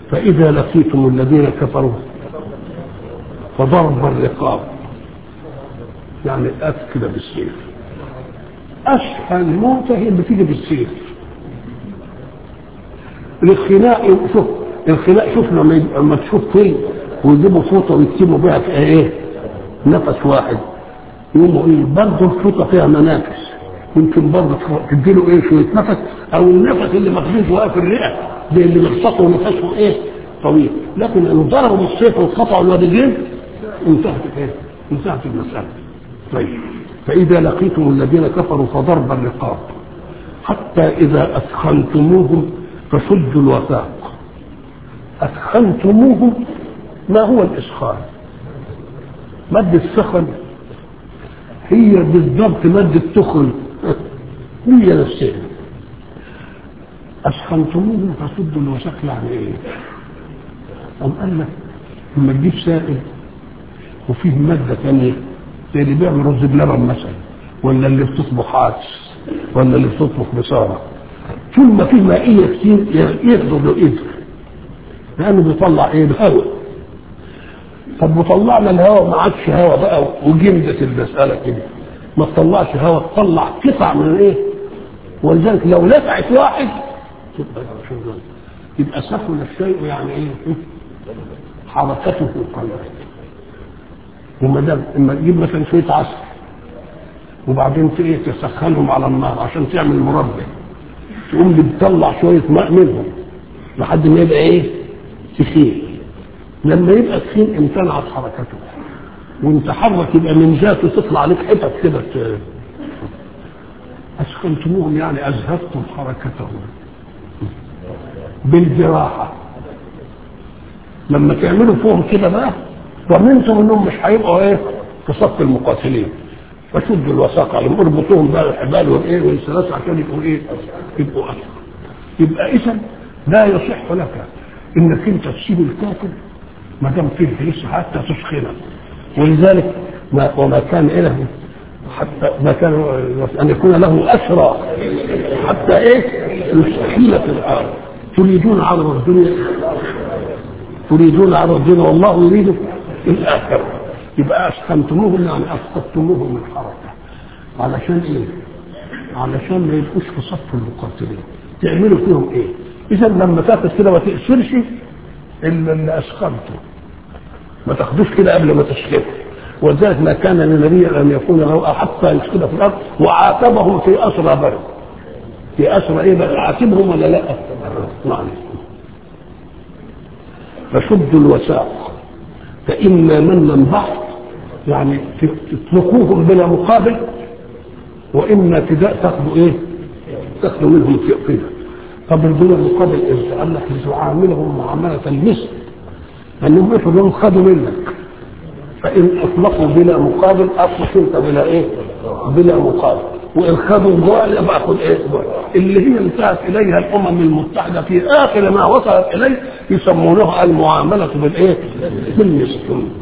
فإذا لقيتم الذين كفروا فضرب الرقاب يعني قتل كده بالسيف أسهل موتة هي اللي بتيجي بالسيف الخناق شوف الخناق شوف لما لما تشوف فيلم ويجيبوا فوطه ويكتبوا بيها في ايه نفس واحد يقوموا ايه برضه الفوطه فيها منافس يمكن برضه تديله ايه شويه نفس او النفس اللي مخزون جواه في الرئه زي اللي بيرفقوا نفسهم ايه طويل لكن ان ضربوا بالسيف وقطعوا الواديين انتهت ايه؟ انتهت المساله طيب فاذا لقيتم الذين كفروا فضرب الرقاب حتى اذا اثخنتموهم فشدوا الوثاق أثخنتموه ما هو الإسخان مادة السخن هي بالضبط مادة تخن هي نفسها أسخنتموه فسدوا الوثاق يعني إيه؟ أم قال لك لما تجيب سائل وفيه مادة ثانية زي اللي بيعمل رز بلبن مثلا ولا اللي بتطبخ عدس ولا اللي بتطبخ بصارة طول ما فيه مائية كتير ياخدوا له إذن لانه بيطلع ايه الهواء طب وطلعنا الهواء ما عادش هواء بقى وجمدت المساله كده ما تطلعش هواء تطلع قطع من ايه ولذلك لو نفعت واحد تبقى شغال يبقى سهل الشيء يعني ايه حركته قليله وما دام اما تجيب مثلا شويه عسل وبعدين ايه تسخنهم على النار عشان تعمل مربى تقوم بتطلع شويه ماء منهم لحد ما يبقى ايه تخين لما يبقى تخين امتنعت حركته وانت حرك يبقى من ذاته تطلع عليك حتت كده اسخنتموهم يعني ازهدتم حركتهم بالجراحه لما تعملوا فيهم كده بقى ضمنتم انهم مش هيبقوا ايه في صف المقاتلين فشدوا الوثاق عليهم اربطوهم بقى الحبال والايه والسلاسل عشان يبقوا ايه يبقوا اكثر يبقى اذا لا يصح لك انك انت تسيب الكافر ما دام فيه لسه حتى تسخنه ولذلك ما وما كان اله حتى ما كان ان يكون له اسرى حتى ايه يستحيل في الارض تريدون عرض الدنيا تريدون عرض الدنيا والله يريد الاخره يبقى اسخنتموهم يعني اسقطتموهم من حركه علشان ايه؟ علشان ما يبقوش في صف المقاتلين تعملوا فيهم ايه؟ اذا لما تاخد كده ما تقصرش الا اللي اسخنته ما تاخدوش كده قبل ما تسخنه ولذلك ما كان للنبي ان يكون له حتى يسكن في الارض وعاتبهم في اسرى برد في اسرى ايه بقى عاتبهم ولا لا؟ نعم فشدوا الوثاق فإما منا بعض يعني تتركوهم بلا مقابل وإما ابتداء تاخذوا إيه؟ تاخذوا منهم كده طب بلا مقابل إمتى؟ قال لك لتعاملهم معاملة المثل أنهم افرضوا خدوا منك فإن أطلقوا بلا مقابل أطلق أنت بلا إيه؟ بلا مقابل وإن خدوا جوع يبقى خد إيه؟ جوع اللي هي انتهت إليها الأمم المتحدة في آخر ما وصلت إليه يسمونها المعاملة بالإيه؟ بالمثل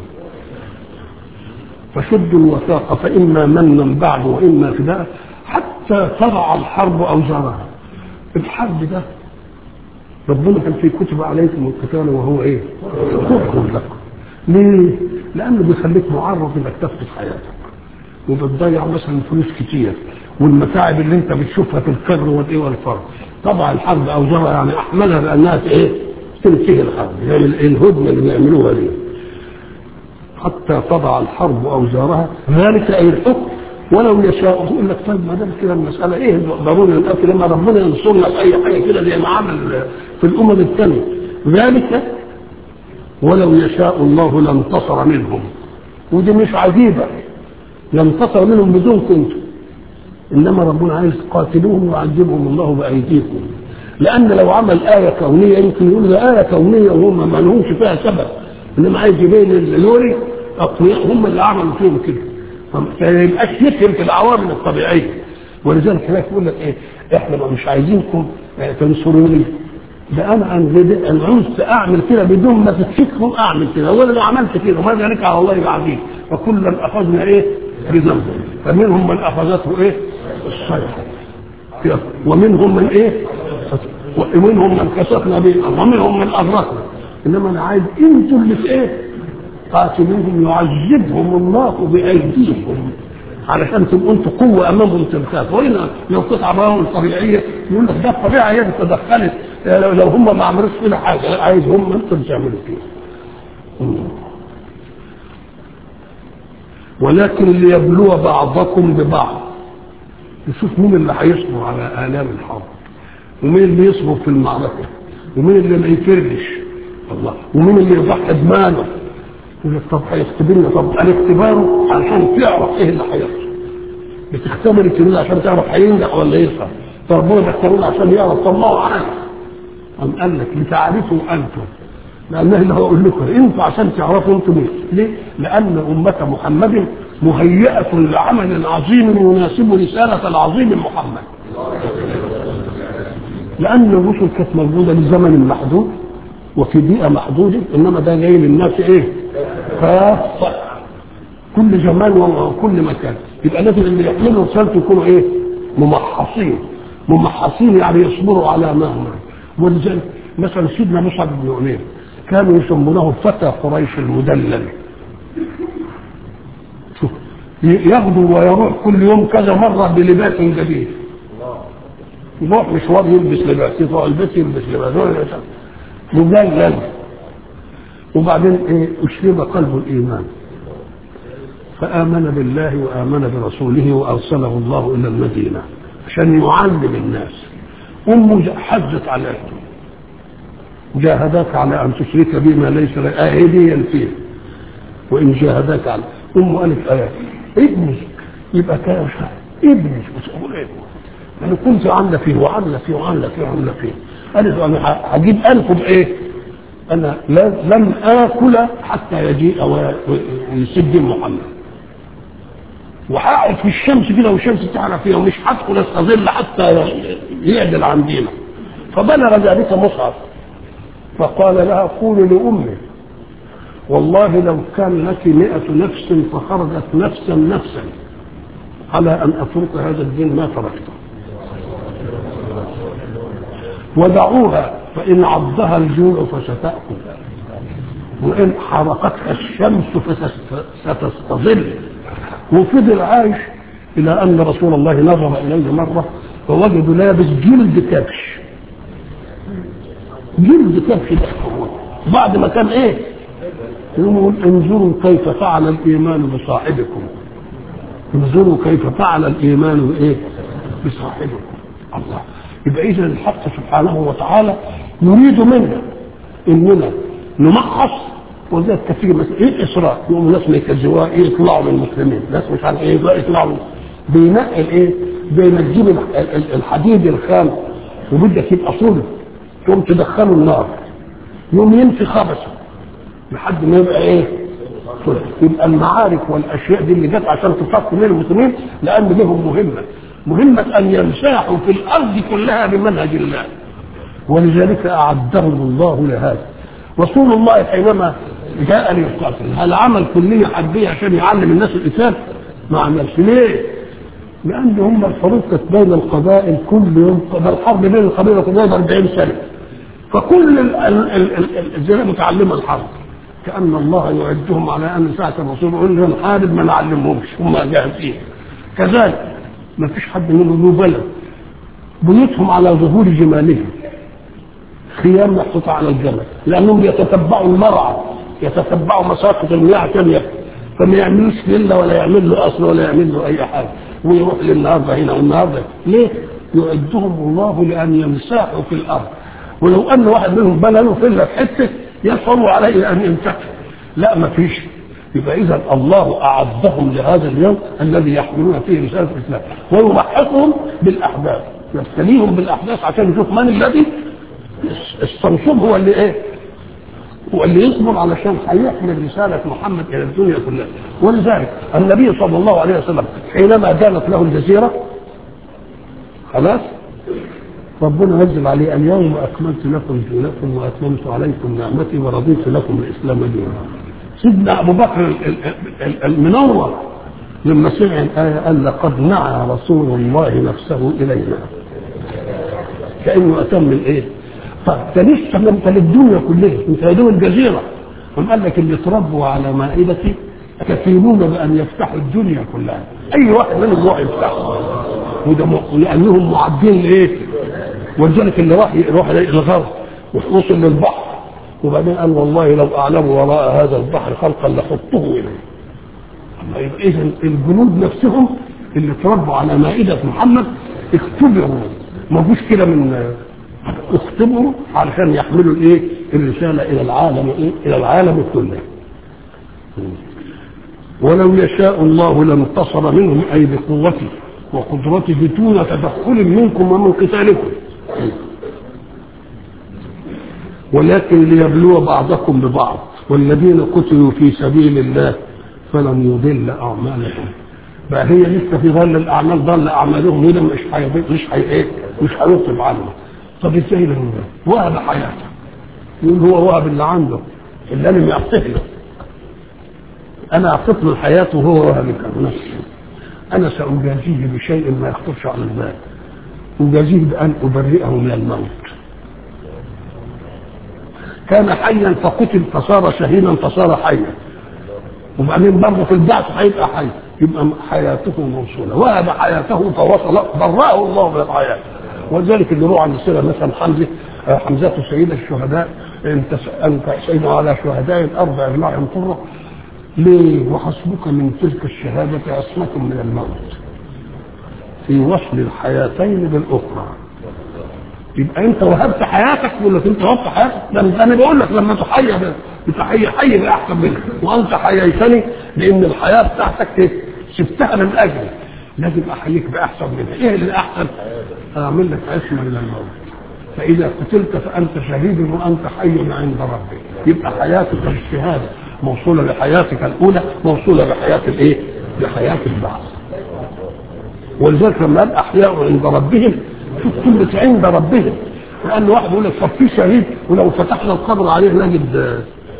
فشدوا الوثاق فإما منا بعد وإما فداء حتى تضع الحرب أوزارها الحرب ده ربنا كان في كتب عليكم القتال وهو ايه؟ كفر لكم ليه؟ لانه بيخليك معرض انك تفقد حياتك وبتضيع مثلا فلوس كتير والمتاعب اللي انت بتشوفها في الكر والايه والفر طبعا الحرب اوزارها يعني احملها لانها ايه؟ تنتهي الحرب زي يعني الهدنه اللي بيعملوها دي حتى تضع الحرب اوزارها ذلك اي الحكم ولو يشاء يقول لك طيب ما دام كده المساله ايه ضروري نقفل لما ربنا ينصرنا في اي حاجه كده زي ما عمل في الامم الثانيه ذلك ولو يشاء الله لانتصر منهم ودي مش عجيبه لانتصر منهم بدون كنتم انما ربنا عايز قاتلوهم ويعذبهم الله بايديكم لان لو عمل ايه كونيه يمكن يقول ده ايه كونيه وهم ما لهمش فيها سبب انما عايز يبين اللوري اقوياء هم اللي عملوا فيهم كده فما يبقاش يفهم في العوامل الطبيعيه ولذلك هناك يقول لك ايه احنا مش عايزينكم تنصروني ده انا انا عاوز اعمل كده بدون ما تتفكروا اعمل كده وانا لو عملت كده وما ذلك على الله العظيم فكلا اخذنا ايه بذنبه فمنهم من اخذته ايه الصيحه ومنهم من ايه ومنهم من كسفنا به ومنهم من اغرقنا انما انا عايز انتوا اللي في ايه قاتلوهم يعذبهم الله بايديكم علشان تبقوا انتوا قوه امامهم تنكافوا وهنا لو قطعه معاهم طبيعيه يقول لك ده الطبيعه هي اللي تدخلت لو, لو هم ما عملوش فينا حاجه عايز هم انتوا اللي تعملوا فيها ولكن ليبلو بعضكم ببعض يشوف مين اللي هيصبر على آلام الحرب ومين اللي يصبر في المعركة ومين اللي ما يفرش الله ومين اللي يضحي بماله يقول لك طب هيختبرني طب الاختبار عشان تعرف ايه اللي هيحصل بتختبر التلميذ عشان تعرف هينجح ولا يسقط فربنا بيختبرنا عشان يعرف طب ما هو عارف أم قال لك لتعرفوا انتم لانه اللي هقول لكم انتوا عشان تعرفوا انتم مين ليه؟ لان امه محمد مهيئه لعمل عظيم يناسب رساله العظيم محمد لان الرسل كانت موجوده لزمن محدود وفي بيئه محدوده انما ده جاي للناس ايه؟ كافه كل زمان وكل مكان يبقى لازم اللي يحملوا رسالته يكونوا ايه؟ ممحصين ممحصين يعني يصبروا على ما هم ولذلك مثلا سيدنا مصعب بن عمير كانوا يسمونه فتى قريش المدلل شوف يغدو ويروح كل يوم كذا مرة بلباس جديد يروح مشوار يلبس لباس يطلع البيت يلبس لباس مدلل وبعدين ايه اشرب قلب الايمان فامن بالله وامن برسوله وارسله الله الى المدينه عشان يعلم الناس امه حزت عليه جاهداك على ان تشرك بما ليس لك اهديا فيه وان جاهداك على امه قالت ايات ابني يبقى كان ابني مش اقول ابني انا كنت عامله فيه وعامله فيه وعامله فيه وعامله فيه قالت انا هجيب انفه بايه؟ انا لن اكل حتى يجيء ويسد محمد وهقعد في الشمس كده والشمس تعرف فيها ومش هدخل استظل حتى يعدل عن دينه فبلغ ذلك مصعب فقال لها قولي لأمي والله لو كان لك مئة نفس فخرجت نفسا نفسا على أن أترك هذا الدين ما تركته ودعوها فإن عضها الجوع فستأكل وإن حرقتها الشمس فستستظل وفضل عايش إلى أن رسول الله نظر إليه مرة فوجد لابس جلد كبش جلد كبش ده بعد ما كان ايه يقول انظروا كيف فعل الايمان بصاحبكم انظروا كيف فعل الايمان بايه بصاحبكم الله يبقى اذا الحق سبحانه وتعالى يريد منا اننا نمحص وذلك كثير مثلا ايه الاسراء يقوموا ناس ما يكذبوها ايه يطلعوا من المسلمين ناس مش عارف ايه يطلعوا من بينقل ايه بينجيب الحديد الخام وبدك يبقى صلب تقوم تدخله النار يوم ينفي خبثه لحد ما يبقى ايه صلب يبقى المعارك والاشياء دي اللي جت عشان تصفي من المسلمين لان لهم مهمه مهمه ان ينساحوا في الارض كلها بمنهج الله ولذلك اعدهم الله لهذا رسول الله حينما جاء ليقاتل هل عمل كليه حربيه عشان يعلم الناس القتال؟ ما عملش ليه؟ لان هم الحروب كانت بين القبائل كل يوم ده الحرب بين القبائل والقبائل 40 سنه فكل الجزيره متعلمه الحرب كان الله يعدهم على ان ساعه الرسول يقول لهم حارب ما نعلمهمش هم جاهزين كذلك ما فيش حد منهم له بلد بيوتهم على ظهور جمالهم خيام محطوطه على الجبل لانهم يتتبعوا المرعى يتتبعوا مساقط المياه عشان ياكلوا فما يعملوش فيلا ولا يعمل له اصل ولا يعمل له اي حاجه ويروح للنهارده هنا والنهارده ليه؟ يعدهم الله لان يمساحوا في الارض ولو ان واحد منهم بنى له فيلا في حته يصعب عليه ان يمسح لا ما فيش يبقى اذا الله اعدهم لهذا اليوم الذي يحملون فيه رساله الاسلام ويمحصهم بالاحداث يبتليهم بالاحداث عشان يشوف من الذي الصنصوب هو اللي ايه؟ هو اللي يصبر علشان هيحمل رسالة محمد إلى الدنيا كلها ولذلك النبي صلى الله عليه وسلم حينما دانت له الجزيرة خلاص ربنا نزل عليه اليوم أكملت لكم دينكم وأتممت عليكم نعمتي ورضيت لكم الإسلام دينا سيدنا أبو بكر المنور لما سمع الآية قال لقد نعى رسول الله نفسه إلينا كأنه أتم الإيه؟ طب ده لسه ما انت للدنيا كلها انت يا دوب الجزيره قام قال لك اللي تربوا على مائدتي كفيلون بان يفتحوا الدنيا كلها اي واحد منهم يروح يفتحها وده م- لانهم معدين لايه؟ ولذلك اللي راح يروح الغرب ووصل للبحر وبعدين قال والله لو اعلم وراء هذا البحر خلقا لخضته اليه الله يبقى اذا الجنود نفسهم اللي تربوا على مائده محمد اختبروا ما فيش كده من اختبروا علشان يحملوا الايه الرساله الى العالم ايه الى العالم كله ولو يشاء الله لانتصر منهم اي بقوته وقدرته دون تدخل منكم ومن قتالكم ولكن ليبلو بعضكم ببعض والذين قتلوا في سبيل الله فلن يضل اعمالهم بقى هي لسه في ظل الاعمال ضل اعمالهم وده مش حي... مش حي... ايه مش هيطلب عنه طب ازاي ده وهب حياته يقول هو وهب اللي عنده اللي انا معطيه له انا اعطيت له الحياه وهو وهب نفسه انا ساجازيه بشيء ما يخطرش على البال اجازيه بان ابرئه من الموت كان حيا فقتل فصار شهيدا فصار حيا وبعدين برضه في البعث هيبقى حي يبقى حياته موصوله وهب حياته فوصل برأه الله من الحياه ولذلك اللي روح عند السيره مثلا حمزه آه، حمزه سيد الشهداء انت انت سيد على شهداء الارض اجمعهم طره ليه وحسبك من تلك الشهاده عصمه من الموت في وصل الحياتين بالاخرى يبقى انت وهبت حياتك ولا انت وهبت حياتك ده انا بقول لك لما تحيا بتحيي حي بقى احسن منك وانت حييتني لان الحياه بتاعتك ايه؟ سبتها من اجلي لازم احييك باحسن منها ايه اللي احسن؟ اعمل لك عصمه من الموت فاذا قتلت فانت شهيد وانت حي عند ربك يبقى حياتك الشهاده موصوله بحياتك الاولى موصوله بحياه الايه؟ بحياه البعث ولذلك لما قال احياء عند ربهم شوف كلمه عند ربهم لان واحد يقول لك طب في شهيد ولو فتحنا القبر عليه نجد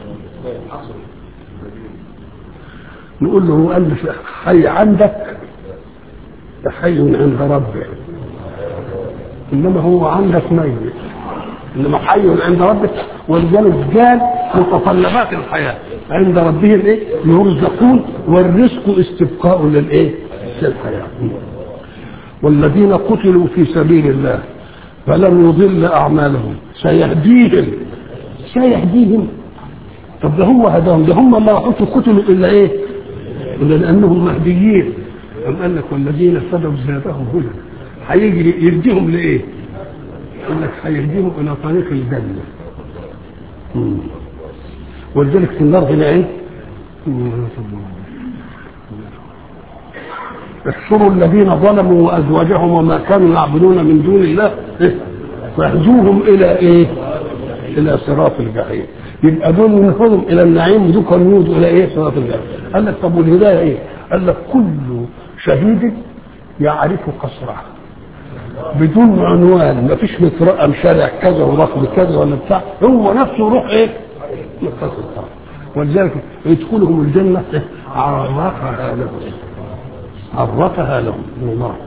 نقول له هو قال لي حي عندك حي عند ربك انما هو عندك ميت انما حي عند ربك ولذلك قال متطلبات الحياه عند ربهم ايه؟ يرزقون والرزق استبقاء للايه؟ للحياه والذين قتلوا في سبيل الله فلن يضل اعمالهم سيهديهم سيهديهم طب ده هو هداهم ده هم ما حطوا قتلوا الا ايه؟ الا لانهم مهديين أم قال لك والذين اهتدوا زادهم هدى هيجري يهديهم لايه؟ يقول لك هيهديهم الى طريق الجنه مم. ولذلك في النار هنا ايه؟ احشروا الذين ظلموا وازواجهم وما كانوا يعبدون من دون الله إيه؟ واهدوهم الى ايه؟ الى صراط الجحيم يبقى دول ينهضهم الى النعيم ودول كانوا يهدوا الى ايه؟ صراط الجحيم قال لك طب والهدايه ايه؟ قال لك كل شهيد يعرف قصره بدون عنوان ما فيش مترقم شارع كذا ورقم كذا ولا بتاع هو نفسه يروح ايه؟ يتصل ولذلك يدخلهم الجنه عرفها لهم عرفها لهم من الله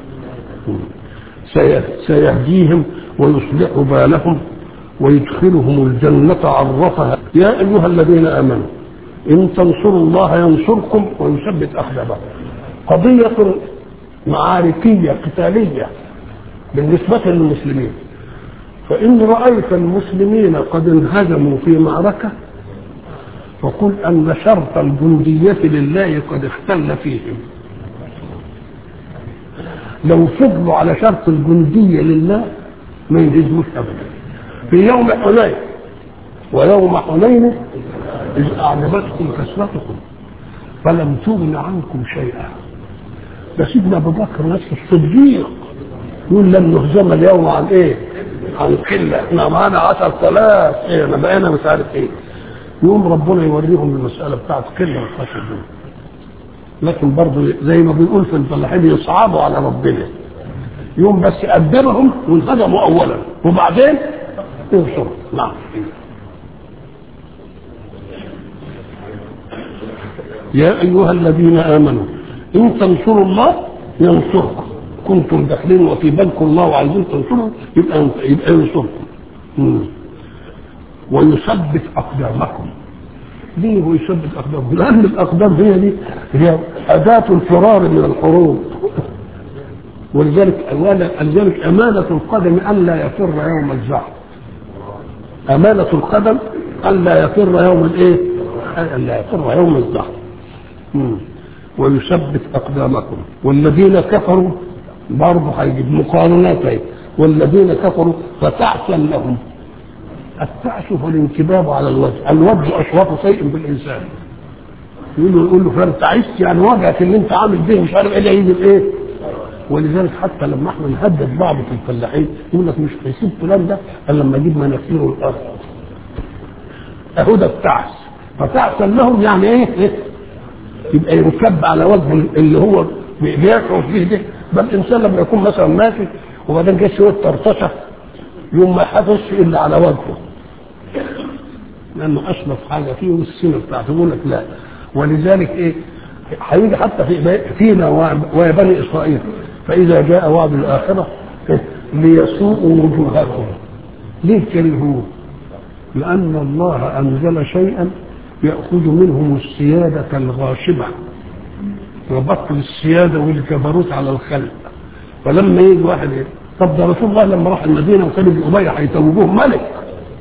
سيهديهم ويصلح بالهم ويدخلهم الجنة عرفها يا أيها الذين آمنوا إن تنصروا الله ينصركم ويثبت أقدامكم قضية معاركية قتالية بالنسبة للمسلمين فإن رأيت المسلمين قد انهزموا في معركة فقل أن شرط الجندية لله قد اختل فيهم لو فضلوا على شرط الجندية لله ما ينهزموش أبدا في يوم حنين ويوم حنين إذ أعجبتكم كثرتكم فلم تغن عنكم شيئا ده سيدنا أبو بكر نفسه الصديق يقول لن نهزم اليوم عن إيه؟ عن قلة احنا معانا 10000 إيه أنا بقينا مش عارف إيه يوم ربنا يوريهم المسألة بتاعت قلة والخشب دول لكن برضه زي ما بنقول في الفلاحين يصعبوا على ربنا يوم بس أدبهم وانهزموا أولا وبعدين ينصروا نعم يا أيها الذين آمنوا إن تنصروا الله ينصركم كنتم داخلين وفي بالكم الله وعايزين تنصروا يبقى يبقى ينصركم مم. ويثبت اقدامكم ليه هو يثبت اقدامكم؟ لان الاقدام هي دي هي اداه الفرار من الحروب ولذلك لذلك امانه القدم الا يفر يوم الزحف امانه القدم الا يفر يوم الايه؟ الا يفر يوم الزحف مم. ويثبت اقدامكم والذين كفروا برضه هيجيب مقارنات اهي والذين كفروا فتعسا لهم التعس هو الانكباب على الوجه الوجه اشرف شيء بالانسان يقول له يقول له فلان تعست يعني وجهك اللي انت عامل به مش عارف ايه ده يجي بايه ولذلك حتى لما احنا نهدد بعض في الفلاحين يقول لك مش هيسيب فلان ده الا لما يجيب مناخيره الارض اهو ده التعس فتعسا لهم يعني ايه, إيه؟ يبقى يركب على وجهه اللي هو بيشعر فيه ده بل الانسان لما يكون مثلا ماشي وبعدين جه شويه طرطشه يوم ما حدث الا على وجهه لانه اشرف حاجه فيه والسنه بتاعته يقول لك لا ولذلك ايه هيجي حتى في فينا ويا بني اسرائيل فاذا جاء وعد الاخره إيه؟ ليسوءوا وجوهكم ليه كرهوه؟ لان الله انزل شيئا ياخذ منهم السياده الغاشمه وبطل السياده والجبروت على الخلق فلما يجي واحد ايه طب ده رسول الله لما راح المدينه وكان ابن ابي هيتوجوه ملك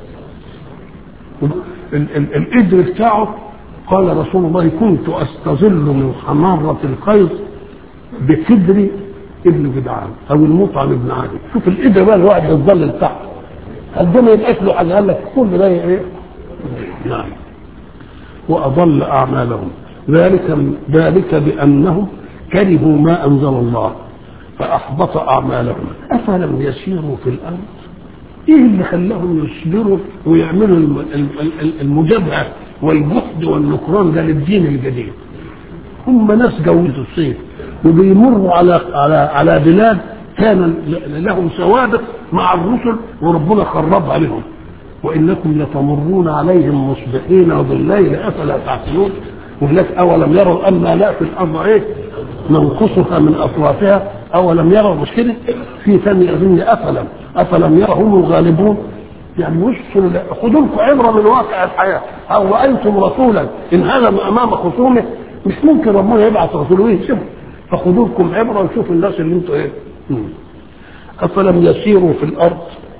القدر بتاعه قال رسول الله كنت استظل من حمارة القيظ بقدر ابن جدعان او المطعم ابن عادي شوف القدر بقى الواحد يتظلل تحت الدنيا يبقى له حاجه قال لك كل ده ايه نعم واضل اعمالهم ذلك ذلك بانهم كرهوا ما انزل الله فأحبط أعمالهم أفلم يسيروا في الأرض إيه اللي خلاهم يصبروا ويعملوا المجابهة والجهد والنكران ده للدين الجديد هم ناس جوزوا الصيف وبيمروا على على على بلاد كان لهم سوابق مع الرسل وربنا خربها لهم وانكم لتمرون عليهم مصبحين وبالليل افلا تعقلون وهناك اولم يروا ان لا في الارض ايه ننقصها من اطرافها اولم يروا مش كده في ثاني اظن افلم افلم يروا هم الغالبون يعني مش خذوا لكم عبره من واقع الحياه او رايتم رسولا ان هزم امام خصومه مش ممكن ربنا يبعث رسوله ويهزمه فخذوا لكم عبره وشوفوا الناس اللي انتوا ايه افلم يسيروا في الارض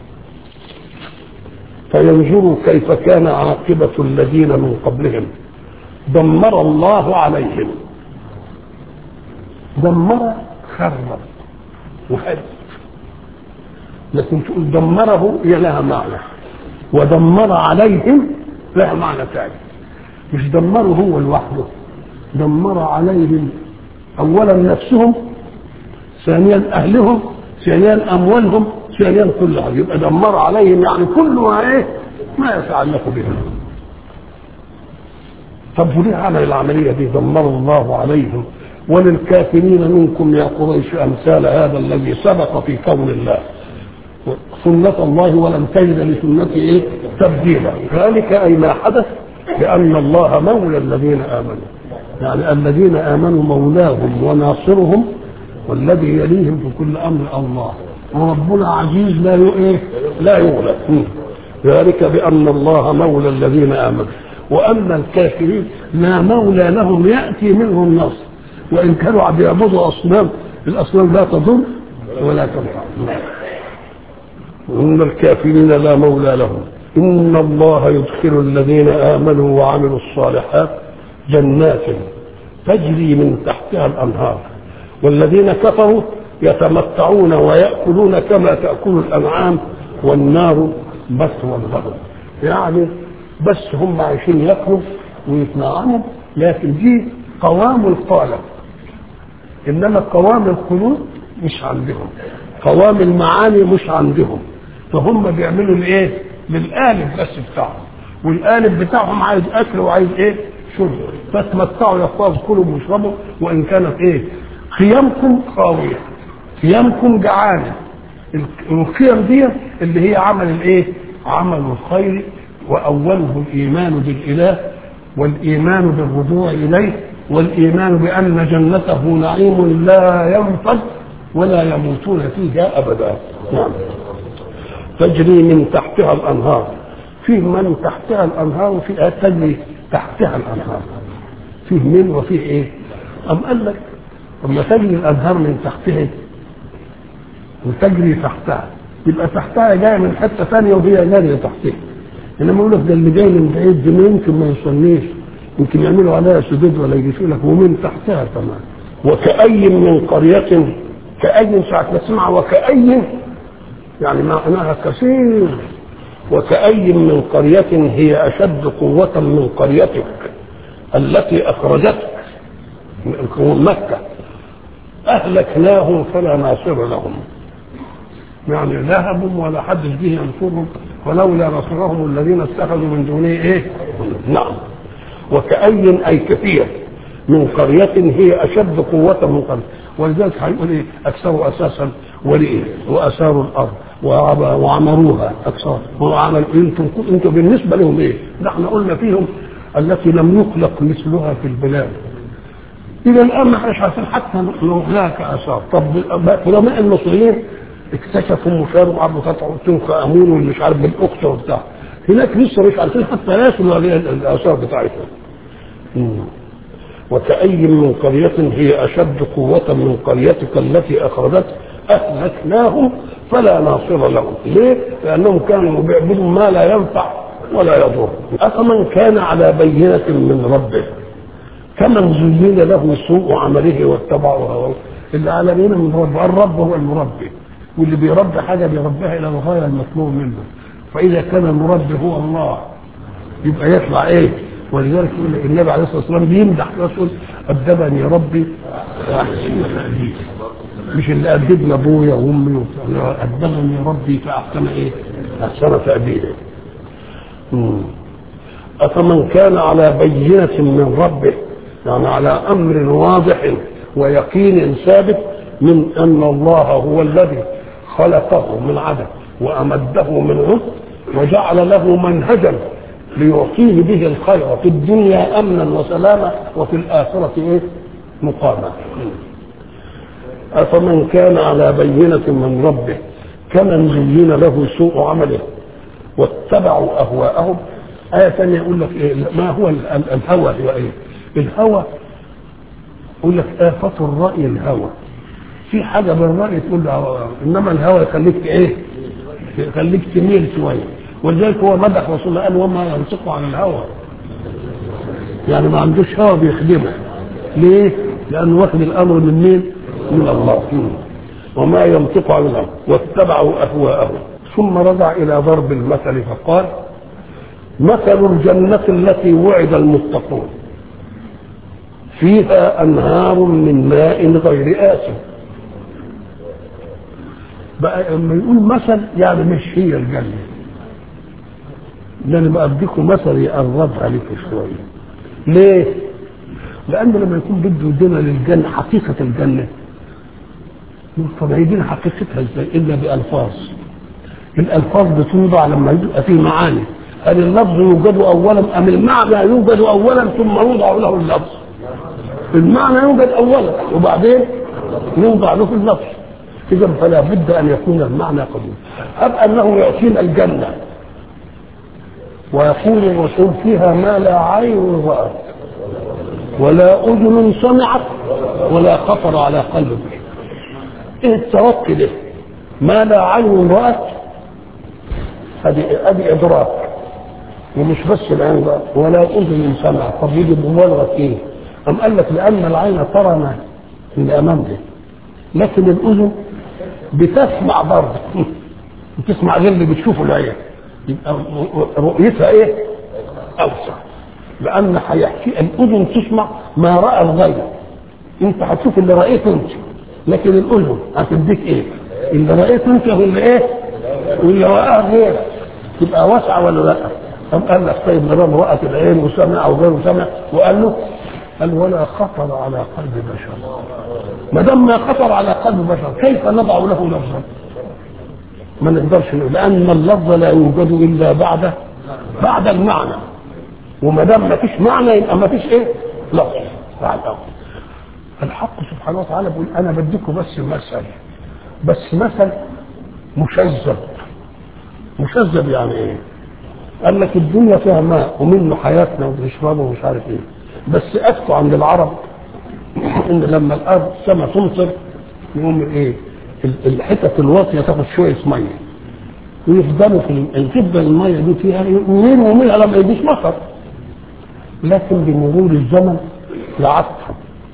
فينظروا كيف كان عاقبه الذين من قبلهم دمر الله عليهم دمر خرب وهد لكن تقول دمره هي لها معنى ودمر عليهم لها معنى ثاني مش دمره هو لوحده دمر عليهم اولا نفسهم ثانيا اهلهم ثانيا اموالهم ثانيا كل حاجه يبقى دمر عليهم يعني كل ما ايه ما يتعلق بهم طب وليه عمل العمليه دي دمر الله عليهم وللكافرين منكم يا قريش امثال هذا الذي سبق في كون الله سنة الله ولن تجد لسنته ايه تبديلا ذلك اي ما حدث بان الله مولى الذين امنوا يعني الذين امنوا مولاهم وناصرهم والذي يليهم في كل امر الله وربنا عزيز لا ايه لا يغلب ذلك بان الله مولى الذين امنوا واما الكافرين لا مولى لهم ياتي منه النصر وان كانوا بيعبدوا اصنام الاصنام لا تضر ولا تنفع ان الكافرين لا مولى لهم ان الله يدخل الذين امنوا وعملوا الصالحات جنات تجري من تحتها الانهار والذين كفروا يتمتعون وياكلون كما تاكل الانعام والنار مثوى لهم يعني بس هم عايشين ياكلوا ويتنعموا لكن دي قوام القالب انما قوام القلوب مش عندهم قوام المعاني مش عندهم فهم بيعملوا الايه للقالب بس بتاعهم والقالب بتاعهم عايز اكل وعايز ايه شرب فتمتعوا يا اخوان كلوا واشربوا وان كانت ايه قيمكم خاويه قيمكم جعانه القيم دي اللي هي عمل الايه عمل الخير واوله الايمان بالاله والايمان بالرجوع اليه والايمان بان جنته نعيم لا ينفد ولا يموتون فيها ابدا نعم تجري من تحتها الانهار فيه من تحتها الانهار وفي آيات تجري تحتها الانهار فيه من وفيه ايه ام قال لك لما تجري الانهار من تحتها وتجري تحتها يبقى تحتها جايه من حته ثانيه وهي جاريه تحتها انما يقول لك ده اللي جاي من بعيد دي يمكن ما يوصلنيش يمكن يعملوا عليها سدود ولا يجيشوا لك ومن تحتها كمان وكأي من قرية كأي ساعة ما تسمع وكأي يعني معناها كثير وكأي من قرية هي أشد قوة من قريتك التي أخرجتك من مكة أهلكناهم فلا ناصر لهم يعني ذهبوا ولا حد به ينصرهم ولولا نصرهم الذين اتخذوا من دونه ايه؟ نعم وكأي أي كثير من قرية هي أشد قوة من قرية ولذلك هيقول إيه أكثروا أساسا ولإيه وأثاروا الأرض وعمروها أكثر وعملوا أنتم أنتم بالنسبة لهم إيه؟ نحن قلنا فيهم التي لم يخلق مثلها في البلاد إذا الآن ما احناش عارفين حتى لو هناك آثار طب علماء المصريين اكتشفوا مشارب عبد قطع تنكى أمون واللي مش عارف بالأخت وبتاع هناك لسه مش عارفين حتى يصلوا هذه الآثار بتاعتهم وكأي من قرية هي أشد قوة من قريتك التي أخرجتك أهلكناهم فلا ناصر لهم ليه؟ لأنهم كانوا بيعبدوا ما لا ينفع ولا يضر أفمن كان على بينة من ربه كمن زين له سوء عمله واتبعه هواه اللي على بينة من ربه الرب هو المربي واللي بيربي حاجة بيربيها إلى الغاية المطلوب منه فإذا كان المربي هو الله يبقى يطلع إيه؟ ولذلك يقول النبي عليه الصلاه والسلام بيمدح رسول ادبني ربي فاحسن تاديبي مش اللي ادبني ابويا وامي ادبني ربي فاحسن ايه؟ احسن تاديبي افمن كان على بينه من ربه يعني على امر واضح ويقين ثابت من ان الله هو الذي خلقه من عدم وامده من عد وجعل له منهجا ليعطيه به الخير في الدنيا امنا وسلاما وفي الاخره ايه؟ مقاما. افمن كان على بينه من ربه كمن زين له سوء عمله واتبعوا اهواءهم آية ثانية يقول لك إيه ما هو الهوى هو إيه؟ الهوى يقول لك آفة الرأي الهوى في حاجة بالرأي تقول له إنما الهوى يخليك إيه؟ يخليك تميل شوية ولذلك هو مدح رسول الله قال وما ينطق عن الهوى يعني ما عندوش هوى بيخدمه ليه؟ لأنه واخد الأمر من مين؟ من الله وما ينطق عن الهوى واتبعوا أهواءهم ثم رجع إلى ضرب المثل فقال مثل الجنة التي وعد المتقون فيها أنهار من ماء غير آسف بقى لما يقول مثل يعني مش هي الجنة لأن بقى أديكم مثل يقربها لك شوية ليه؟ لأن لما يكون بده يدينا للجنة حقيقة الجنة طب هيدينا حقيقتها ازاي؟ إلا بألفاظ الألفاظ بتوضع لما يبقى فيه معاني هل اللفظ يوجد اولا ام المعنى يوجد اولا ثم يوضع له اللفظ المعنى يوجد اولا وبعدين يوضع له اللفظ اذا فلا بد ان يكون المعنى قديم اب انه يعطينا الجنه ويقول الرسول فيها ما لا عين رأت ولا أذن سمعت ولا خطر على قلب بشر ايه التوكل ده ما لا عين رأت هذه هذه إدراك ومش بس العين بقى ولا اذن سمع طب يجي بمبالغه ايه؟ أم قال لك لأن العين ترى ما اللي أمام ده لكن الأذن بتسمع برضه بتسمع غير اللي بتشوفه العين يبقى رؤيتها إيه؟ أوسع لأن هيحكي الأذن تسمع ما رأى الغير أنت هتشوف اللي رأيته أنت لكن الأذن هتديك إيه؟ اللي رأيته أنت هو اللي إيه؟ واللي رآه غير تبقى واسعة ولا لأ؟ قام قال لك طيب ما دام رأت العين وسمع وغيره سمع وقال له قال ولا خطر على قلب بشر ما دام ما خطر على قلب بشر كيف نضع له لفظا؟ ما نقدرش نقول لأن اللفظ لا يوجد إلا بعد بعد المعنى وما دام ما فيش معنى يبقى ما فيش إيه؟ لفظ بعد الحق سبحانه وتعالى بيقول أنا بديكم بس مثل بس مثل مشذب مشذب يعني ايه قال لك الدنيا فيها ماء ومنه حياتنا وبنشربه ومش عارف ايه بس اذكوا عند العرب ان لما الارض السماء تمطر يقوم ايه الحتت الواطيه تاخد شويه ميه ويفضلوا في تفضل الميه دي فيها يومين ومنها لما يجيش مطر لكن بمرور الزمن يعطل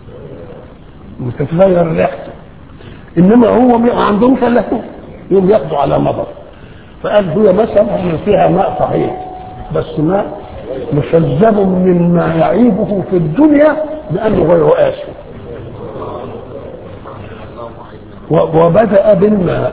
وتتغير ريحته انما هو ما عندهمش الا يوم ياخدوا على مطر فقال هي مثلا ان فيها ماء صحيح بس ماء مشذب مما يعيبه في الدنيا لانه غير آسف وبدأ بالماء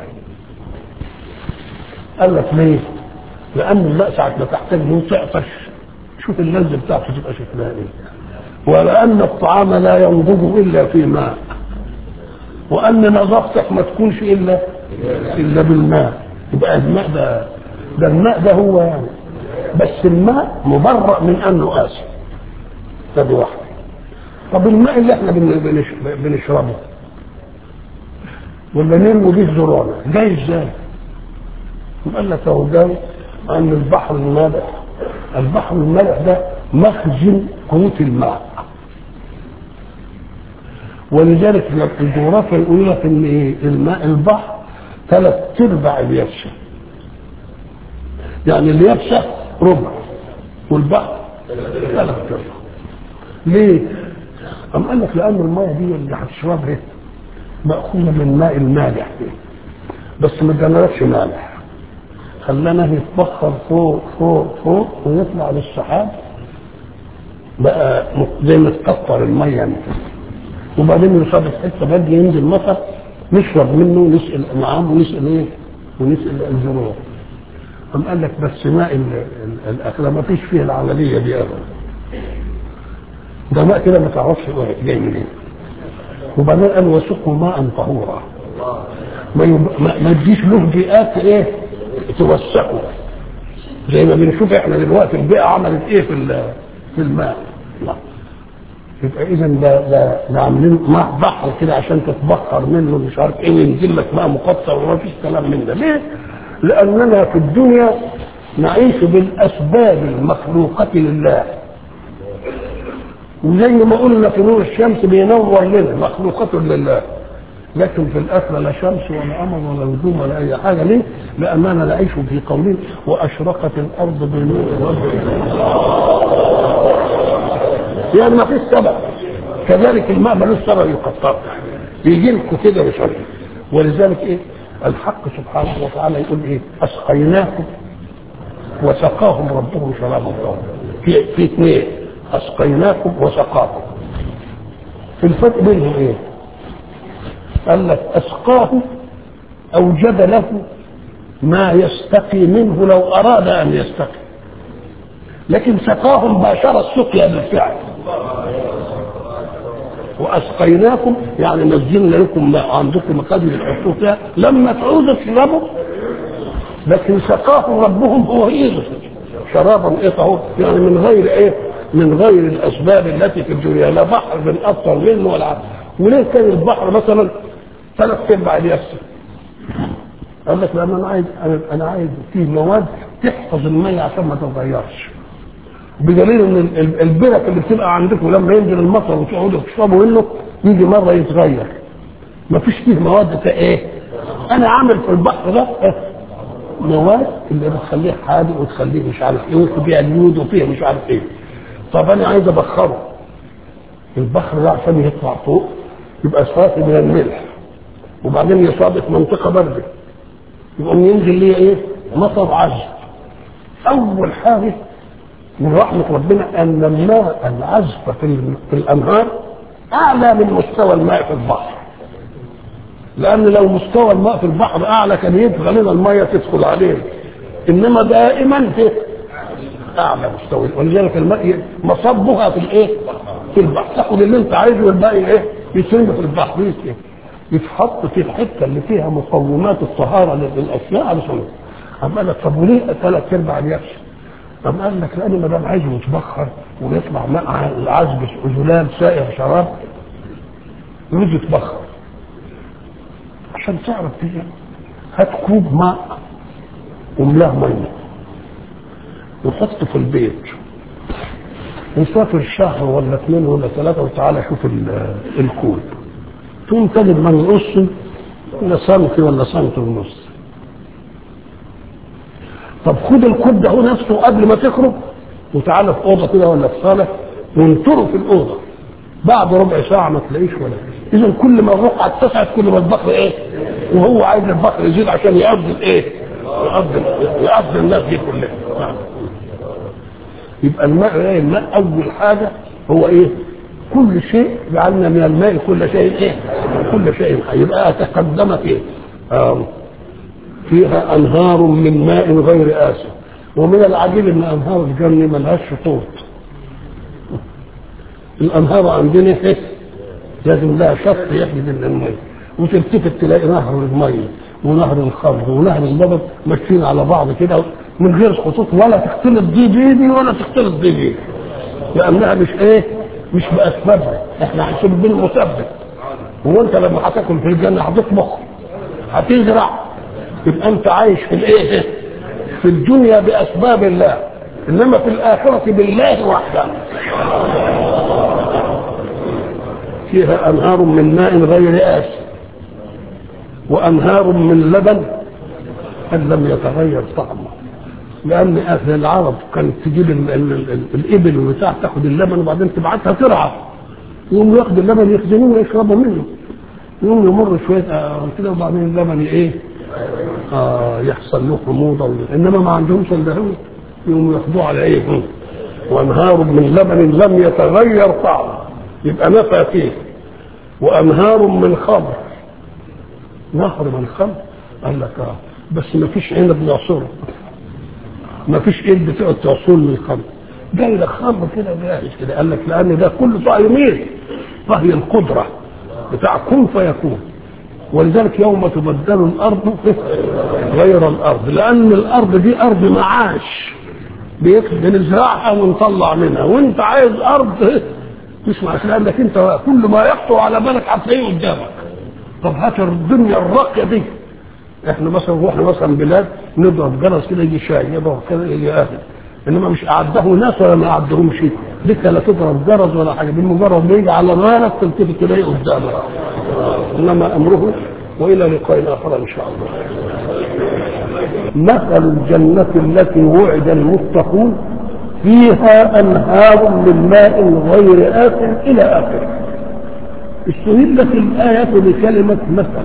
قال لك ليه؟ لأن الماء ساعة ما تحتاج له تعطش شوف اللذة بتاعته تبقى شكلها ايه ولأن الطعام لا ينضج إلا في ماء وأن نظافتك ما تكونش إلا إلا بالماء يبقى الماء ده ده الماء ده هو يعني بس الماء مبرأ من أنه آسف ده واحدة طب الماء اللي احنا بنشربه ولا نرمي بيه زرعنا جاي ازاي؟ قال لك اهو جاي ان البحر المالح البحر المالح ده مخزن قوت الماء ولذلك الجغرافيا يقول لك ان ايه الماء البحر ثلاث ارباع اليابسه يعني اليابسه ربع والبحر ثلاث ارباع ليه؟ أم قال لك لأن المية دي اللي هتشربها مأخوذة من ماء المالح بس ما جنرتش مالح خلانا يتبخر فوق فوق فوق ويطلع للسحاب بقى زي ما تكتر المية يعني. وبعدين يصادف حته بدري ينزل مطر نشرب منه ونسال الانعام ونسال ايه؟ ونسال الزروع. قام قال لك بس ماء الاكله ما فيش فيه العمليه دي ابدا. ده ماء كده ما تعرفش جاي منين. وبعدين قال وسقوا ماء طهورا. ما, يب... ما, ما تجيش له بيئات ايه؟ توسخه. زي ما بنشوف احنا دلوقتي البيئه عملت ايه في في الماء. لا. يبقى اذا ده ده ده عاملين ماء بحر كده عشان تتبخر منه مش عارف ايه وينزل لك ماء مقطر وما فيش كلام من ده ليه؟ لاننا في الدنيا نعيش بالاسباب المخلوقه لله وزي ما قلنا في نور الشمس بينور لنا مخلوقة لله لكن في الآخرة لا شمس ولا قمر ولا نجوم ولا أي حاجة ليه؟ لأننا نعيش في قولين وأشرقت الأرض بنور ربها يعني ما فيش سبب كذلك الماء ملوش سبب يقطر يجي لكم كده مش عارف ولذلك ايه الحق سبحانه وتعالى يقول ايه اسقيناكم وسقاهم ربهم شرابا طهورا في في اثنين اسقيناكم وسقاكم الفرق بينهم ايه قال لك اسقاه اوجد له ما يستقي منه لو اراد ان يستقي لكن سقاهم باشر السقيا بالفعل واسقيناكم يعني نزلنا لكم ما عندكم مقادير تحطوه فيها لما تعوزوا تشربوا لكن سقاهم ربهم هو ايده شرابا ايه طهور يعني من غير ايه من غير الاسباب التي في الدنيا لا بحر بنقطر منه ولا عارف. وليه كان البحر مثلا ثلاث ارباع اليابسه قال لك لان انا عايز انا عايز فيه مواد تحفظ الميه عشان ما تتغيرش بدليل ان البرك اللي بتبقى عندكم لما ينزل المطر وتقعدوا تشربوا منه يجي مره يتغير ما فيش فيه مواد ايه انا عامل في البحر ده مواد اللي بتخليه حادق وتخليه مش عارف ايه وفيها اليود وفيها مش عارف ايه طب انا عايز ابخره البحر ده عشان يطلع فوق يبقى صافي من الملح وبعدين يصادف منطقه بارده يقوم ينزل ليه ايه مطر عذب اول حاجه من رحمة ربنا أن الماء العذب في, في الأنهار أعلى من مستوى الماء في البحر لأن لو مستوى الماء في البحر أعلى كان يبقى لنا المية تدخل عليه إنما دائما في أعلى مستوى ولذلك الماء مصبها في الإيه؟ في البحر تاخد اللي أنت عايزه والباقي إيه؟ يترمي في البحر يتحط في الحتة اللي فيها مقومات الطهارة للأشياء علشان أما لك طب وليه ثلاث أرباع اليابس؟ طب قال لك لان ما دام عايزه يتبخر ويطلع ماء العذب زلال سائغ شراب يريد يتبخر عشان تعرف كده هات كوب ماء وملاه ميه وحطه في البيت وسافر شهر ولا اثنين ولا ثلاثة وتعالى شوف ال- الكون تقوم تجد من يقص ولا سنتي ولا سنتي ونص طب خد الكود ده هو نفسه قبل ما تخرج وتعالى في اوضه كده ولا في صاله وانطره في الاوضه بعد ربع ساعه ما تلاقيش ولا اذا كل ما الرقعه اتسعت كل ما البحر ايه وهو عايز البحر يزيد عشان يقضي الايه يقضي يقضي الناس دي كلها يبقى الماء ايه الماء اول حاجه هو ايه كل شيء جعلنا من الماء كل شيء ايه كل شيء حي يبقى تقدمت ايه آه. فيها انهار من ماء غير آسف ومن العجيب ان انهار الجنه ملهاش شطوط الانهار عندنا ايه لازم لها شط يحجز الميه وتلتفت تلاقي نهر الميه ونهر الخمر ونهر اللبن ماشيين على بعض كده من غير خطوط ولا تختلط دي بيدي ولا تختلط دي بيدي لانها مش ايه مش باسبابها احنا هنسيب بالمثبت هو انت لما هتاكل في الجنه هتطبخ هتزرع يبقى انت عايش في الايه في الدنيا باسباب الله انما في الاخره بالله وحده فيها انهار من ماء غير آسف وانهار من لبن ان لم يتغير طعمه لان اهل العرب كانت تجيب ال- ال- ال- الابل والبتاع تاخد اللبن وبعدين تبعتها ترعى يقوم ياخد اللبن يخزنوه ويشربوا منه يقوم يمر شويه آه كده وبعدين اللبن ايه آه يحصل له حموضه و- انما ما عندهمش الا هو يقوموا ياخدوه على ايه هم. وانهار من لبن لم يتغير طعمه يبقى نفى فيه وانهار من خمر نهر من خمر قال لك اه بس ما فيش عنب يعصره ما فيش ايد بتقعد تعصر من الخمر جاي لك خمر كده جاهز كده قال لك لان ده كله طهي مين؟ طهي القدره بتاع كن فيكون ولذلك يوم تبدل الارض غير الارض لان الارض دي ارض معاش بيك- بنزرعها ونطلع منها وانت عايز ارض تسمع لانك انت كل ما يخطر على بالك هتلاقيه قدامك طب هات الدنيا الراقيه دي احنا مثلا رحنا مثلا بلاد نضرب جرس كده يجي شاي يضرب كده يجي اهل انما مش اعده ناس ولا ما اعدهمش ديك لا تضرب جرس ولا حاجه بمجرد ما يجي على بالك تلتفت تلاقيه قدامك انما امره والى لقاء اخر ان شاء الله مثل الجنة التي وعد المتقون فيها أنهار من ماء غير آسن إلى آخره استهلت الآية بكلمة مثل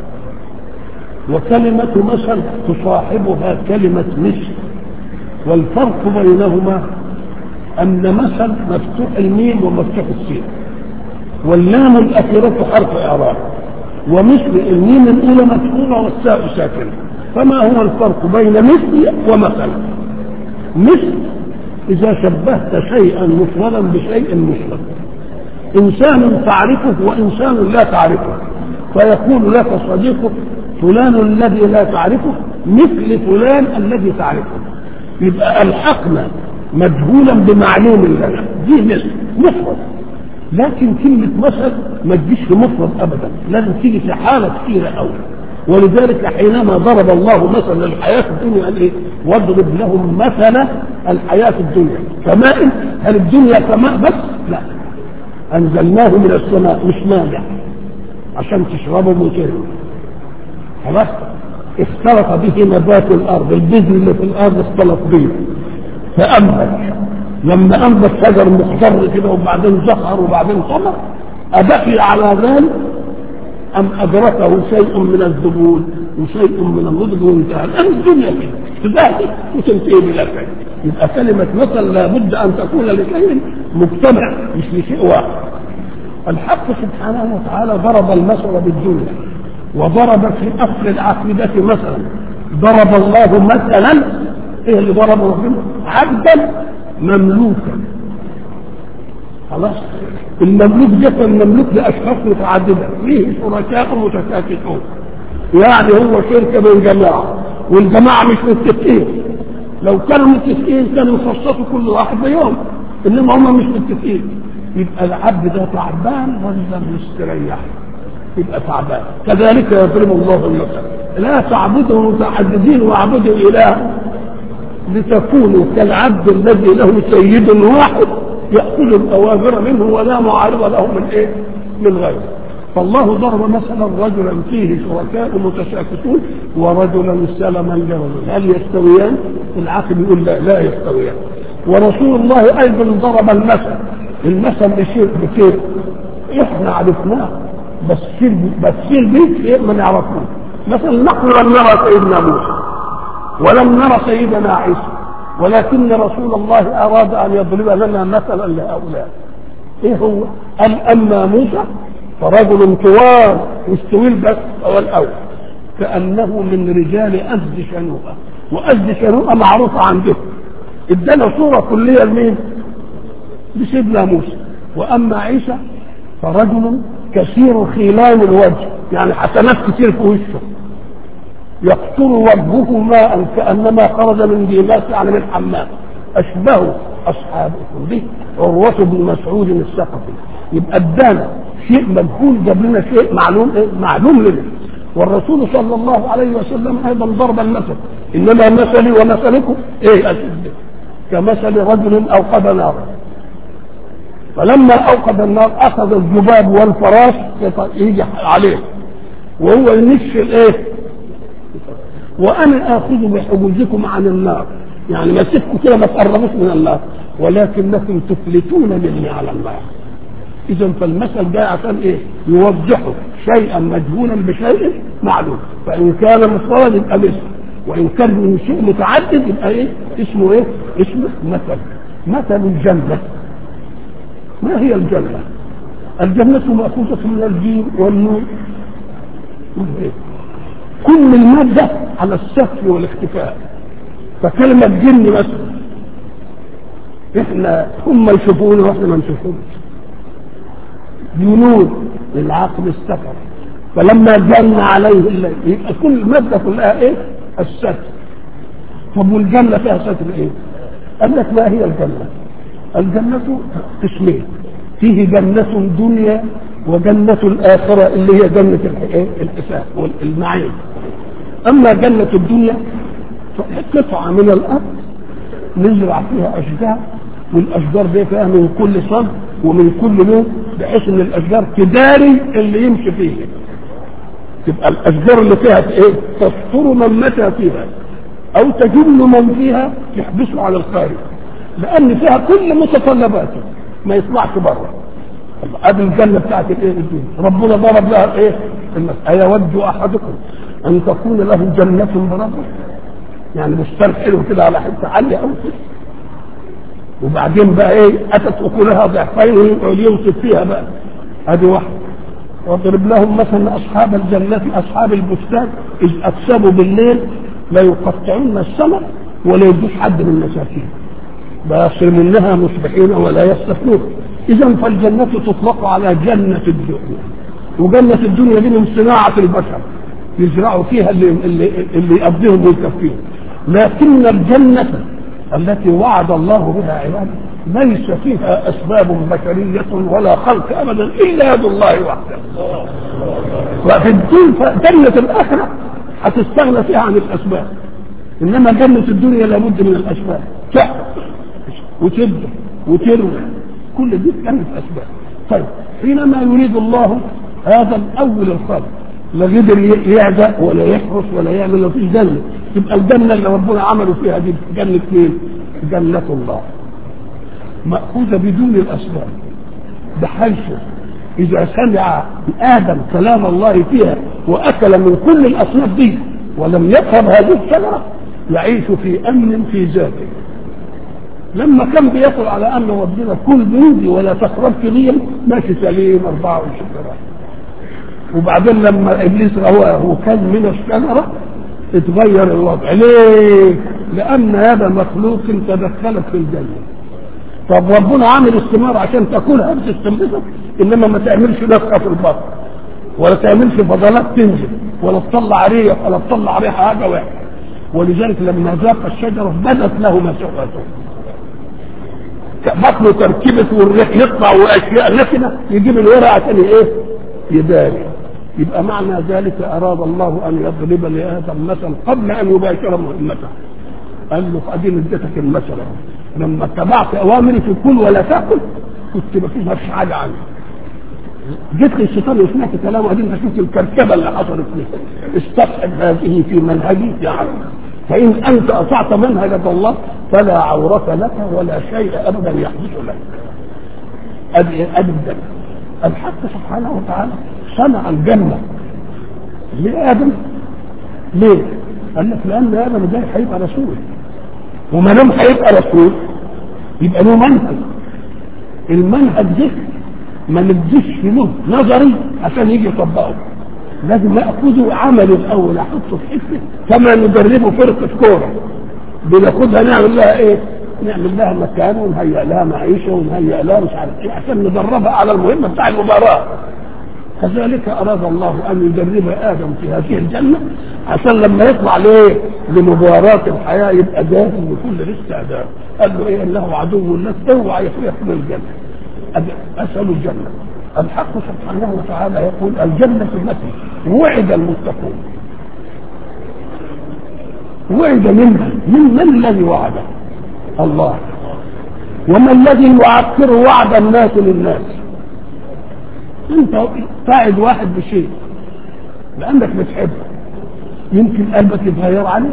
وكلمة مثل تصاحبها كلمة مثل والفرق بينهما أن مثل مفتوح الميم ومفتوح السين واللام الأخيرة حرف إعراب ومثل الميم الأولى مفتوحة والساء ساكنة فما هو الفرق بين مثل ومثل مثل إذا شبهت شيئا مفردا بشيء مفرد إنسان تعرفه وإنسان لا تعرفه فيقول لك صديقك فلان الذي لا تعرفه مثل فلان الذي تعرفه يبقى ألحقنا مجهولا بمعلوم لنا دي مثل مفرد لكن كلمة مثل ما تجيش في مفرد أبدا لازم تيجي في حالة كثيرة أوي ولذلك حينما ضرب الله مثلا الحياة الدنيا قال ايه؟ واضرب لهم مثل الحياة الدنيا كماء هل الدنيا كماء بس؟ لا أنزلناه من السماء مش نابع عشان تشربوا وتشربوا خلاص اختلط به نبات الأرض البذر اللي في الأرض اختلط به فأنبت لما أنبت شجر مخضر كده وبعدين زهر وبعدين ثمر أبقي على ذلك أم أدركه شيء من الذبول وشيء من النضج وانتهى الآن الدنيا كده تبهدل وتنتهي بلا شيء يبقى كلمة مثل لابد أن تكون لشيء مجتمع مش لشيء واحد الحق سبحانه وتعالى ضرب المثل بالدنيا وضرب في أصل العقيدة مثلا ضرب الله مثلا إيه اللي ضربه ربنا عبدا مملوكا خلاص المملوك ده كان مملوك لاشخاص متعدده فيه شركاء متشاكسون يعني هو شركه بين جماعه والجماعه مش متفقين لو كانوا متفقين كانوا يخصصوا كل واحد بيوم انما هم مش متفقين يبقى العبد ده تعبان ولا مستريح يبقى تعبان كذلك يضرب الله المثل لا تعبدوا متعددين واعبدوا اله لتكونوا كالعبد الذي له سيد واحد ياخذ الاوامر منه ولا معارض له من ايه؟ من غيره. فالله ضرب مثلا رجلا فيه شركاء متشاكسون ورجلا سلما لرجل هل يستويان؟ العاقل يقول لا لا يستويان. ورسول الله ايضا ضرب المثل المثل بشيء بشيء احنا عرفناه بس بس بيه شيء ما نعرفوش مثلا نحن لم نرى سيدنا موسى ولم نرى سيدنا عيسى ولكن رسول الله اراد ان يضرب لنا مثلا لهؤلاء ايه هو؟ قال اما موسى فرجل طوال والسويل بس هو الاول كانه من رجال ازد شنوءه وازد شنوءه معروفه عندهم ادانا صوره كليه لمين؟ لسيدنا موسى واما عيسى فرجل كثير خيلان الوجه يعني حسنات كتير في وشه يقطر وجهه ماء كانما خرج من ديماس يعني من حمام اشبه اصحابكم به عروه بن مسعود الثقفي يبقى ادانا شيء مجهول جاب لنا شيء معلوم إيه؟ معلوم لنا والرسول صلى الله عليه وسلم ايضا ضرب المثل انما مثلي ومثلكم ايه أشد كمثل رجل اوقد نارا فلما اوقد النار اخذ الذباب والفراش يجي عليه وهو ينش الايه وانا اخذ بحجوزكم عن النار يعني مسككم كده ما تقربوش من النار ولكنكم تفلتون مني على النار اذا فالمثل ده عشان ايه يوضحه شيئا مجهولا بشيء معلوم فان كان مفرد يبقى مثل وان كان من شيء متعدد يبقى ايه اسمه ايه اسمه مثل مثل الجنه ما هي الجنه الجنه ماخوذه من الجيم والنور كل المادة على السفل والاختفاء فكلمة جن مثلا احنا هم يشوفونا واحنا ما نشوفهمش جنود للعقل السفر فلما جن عليه الليل يبقى كل المادة كلها ايه؟ الستر طب والجنة فيها ستر ايه؟ قال لك ما هي الجنة؟ الجنة قسمين فيه جنة دنيا وجنة الآخرة اللي هي جنة الحساب والنعيم أما جنة الدنيا قطعة من الأرض نزرع فيها أشجار والأشجار دي فيها من كل صنف ومن كل لون بحيث إن الأشجار تداري اللي يمشي فيها تبقى الأشجار اللي فيها إيه؟ تستر من مشى فيها أو تجل من فيها تحبسه على الخارج لأن فيها كل متطلباته ما يطلعش بره ادي الجنه بتاعت الايه الدنيا ربنا ضرب لها ايه ايود احدكم ان تكون له جنه بربه يعني بستان حلو كده على حته عاليه قوي كده وبعدين بقى ايه اتت اكلها ضعفين ويقعد يوصف فيها بقى ادي واحده واضرب لهم مثلا اصحاب الجنه اصحاب البستان اذ اقسموا بالليل لا يقطعون السماء ولا يدوش حد من المساكين منها مصبحين ولا يستثنون اذا فالجنه تطلق على جنه الدنيا وجنه الدنيا دي من صناعه البشر يزرعوا فيها اللي اللي, اللي يقضيهم ويكفيهم لكن الجنه التي وعد الله بها عباده ليس فيها اسباب بشريه ولا خلق ابدا الا يد الله وحده وفي الدين جنه الاخره هتستغنى فيها عن الاسباب انما جنه الدنيا لابد من الاسباب تحفظ وتبدا وتروي كل دي كانت اسباب طيب حينما يريد الله هذا الاول الخلق لا قدر يعزى ولا يحرس ولا يعمل ما فيش جنه تبقى الجنه اللي ربنا عمله فيها دي جنه مين؟ جنه الله ماخوذه بدون الاسباب بحيث اذا سمع ادم كلام الله فيها واكل من كل الاصناف دي ولم يقرب هذه الشجره يعيش في امن في ذاته لما كان بيقول على ان ربنا كل بيدي ولا تقربش لي ماشي سليم 24 ساعه وبعدين لما ابليس رواه وكان من الشجره اتغير الوضع ليه؟ لان هذا مخلوق تدخلت في الجنه طب ربنا عامل الثمار عشان تاكلها بتستنبطك انما ما تعملش نفخه في البطن ولا تعملش فضلات تنزل ولا تطلع ريح ولا تطلع ريحه حاجه واحده ولذلك لما ذاق الشجره بدت له مسوءته بطنه تركبت والريح يطلع واشياء نتنه يجيب الورق عشان ايه؟ يداري يبقى معنى ذلك اراد الله ان يضرب لادم مثل قبل ان يباشر مهمته قال له اديني اديتك المثل لما اتبعت اوامري في كل ولا تاكل كنت ما فيش حاجه عنه جيت للشيطان وسمعت كلامه اديني شفت الكركبه اللي حصلت فيه استصحب هذه في منهجي يا عم فان انت اطعت منهج الله فلا عورة لك ولا شيء ابدا يحدث لك ابدا الحق سبحانه وتعالى صنع الجنه لادم ليه؟ قال لك لان ادم ده هيبقى رسول وما دام هيبقى رسول يبقى له منهج المنهج ده ما نديش له نظري عشان يجي يطبقه لازم ناخذه عملي الاول احطه في حته كما ندربه فرقه كوره بناخدها نعمل لها ايه؟ نعمل لها مكان ونهيئ لها معيشه ونهيئ لها مش عارف ايه عشان ندربها على المهمه بتاع المباراه كذلك اراد الله ان يدرب ادم في هذه الجنه عشان لما يطلع ليه لمباراه الحياه يبقى جاهز لكل الاستعداد قال له ايه انه عدو لك اوعى يخرجك من الجنه اسال الجنه الحق سبحانه وتعالى يقول الجنه التي وعد المتقون وعد منها من من الذي وعده الله وما الذي يعكر وعد الناس للناس انت تعد واحد بشيء لانك بتحبه يمكن قلبك يتغير عليه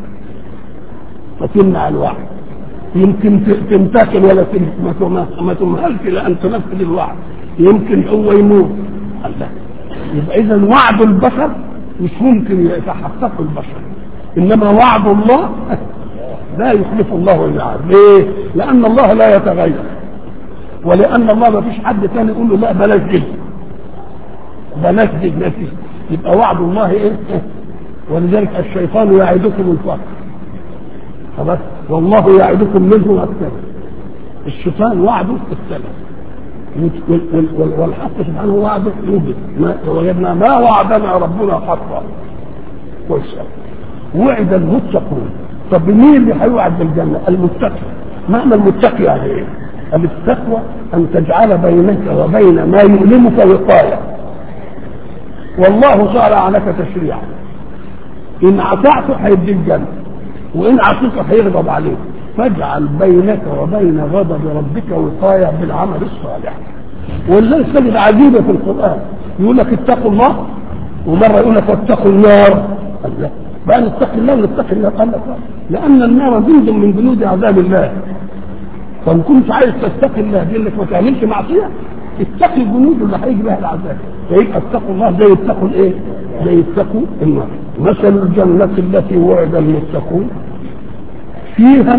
فتمنع الوعد يمكن تنتقل ولا ما تمهلش لان تنفذ الوعد يمكن هو يموت الله يبقى اذا وعد البشر مش ممكن يتحقق البشر انما وعد الله لا يخلف الله الميعاد ليه؟ لان الله لا يتغير ولان الله ما فيش حد ثاني يقول له لا بلاش دي بلاش دي ما فيش يبقى وعد الله ايه؟ ولذلك الشيطان يعدكم الفقر خلاص والله يعدكم منه مغفرة الشيطان وعده السلام والحق سبحانه وعده يوجد وجدنا ما وعدنا ربنا حقا والسلام وعد المتقون طب مين اللي هيوعد بالجنه؟ المتقي معنى المتقي يعني ايه؟ التقوى ان تجعل بينك وبين ما يؤلمك وقايه والله شرع لك تشريعا ان عطعته هيديك جنه وان عصيته هيغضب عليك فاجعل بينك وبين غضب ربك وقايه بالعمل الصالح ولذلك تجد عجيبه في القران يقول لك اتقوا الله ومره يقول لك واتقوا النار الله بقى نتقي الله ونتقي الله قال لك لان النار جند من جنود عذاب الله فان كنت عايز تتقي الله دي انك ما تعملش معصيه اتقي الجنود اللي هيجي بها العذاب فيبقى اتقوا الله زي اتقوا الايه؟ زي اتقوا النار مثل الجنة التي وعد المتقون فيها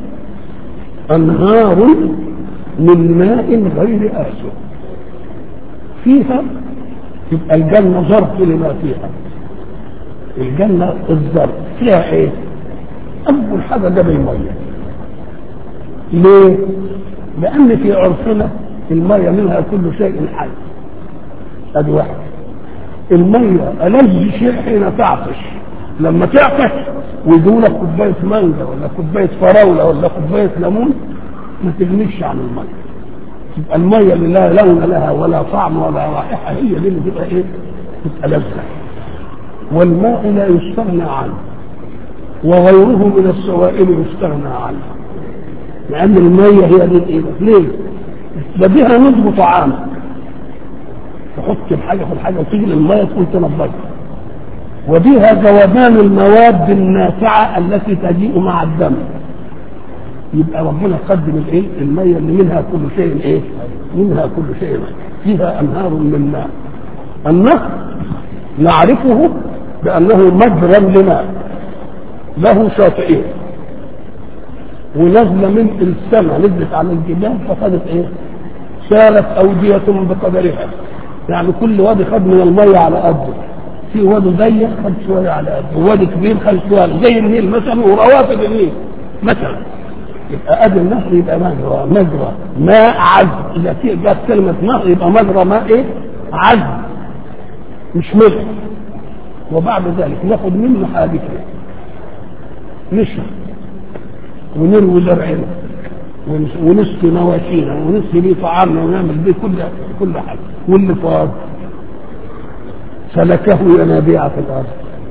أنهار من ماء غير آسف فيها يبقى الجنة ظرف لما فيها الجنة الظرف فيها ايه؟ أول حاجة جاب المية ليه؟ لأن في عرفنا المية منها كل شيء حي ادي واحد المية ألذ شيء حين تعطش لما تعطش ويدوا لك كوباية مانجا ولا كوباية فراولة ولا كوباية ليمون ما تغنيش عن المية تبقى المية اللي لا لون لها ولا طعم ولا رائحة هي دي اللي تبقى ايه؟ تبقى لذة والماء لا يستغنى عنه وغيره من السوائل يستغنى عنه لأن المية هي دي الايه؟ ليه؟ ده بها نضب طعامك تحط الحاجة في الحاجة وتيجي للمية تقول تنضجها وبها ذوبان المواد النافعة التي تجيء مع الدم يبقى ربنا قدم الايه المية اللي منها كل شيء ايه منها كل شيء فيها انهار من ماء النهر نعرفه بانه مجرى لماء له شاطئين ونزل من السماء نزلت على الجبال فخدت ايه سالت اودية بقدرها يعني كل وادي خد من المية على قده في وادي ضيق خد شوية على قده ووادي كبير خد شوية زي النيل مثلا وروافد النيل مثلا يبقى ادي النهر يبقى مجرى مجرى ماء عذب اذا جت كلمة نهر يبقى مجرى ماء ايه؟ عذب مش ملح وبعد ذلك ناخد منه حاجتين نشرب ونروي زرعنا ونسقي مواشينا ونسقي بيه طعامنا ونعمل بيه كل كل حاجه واللي فاض سلكه ينابيع في الارض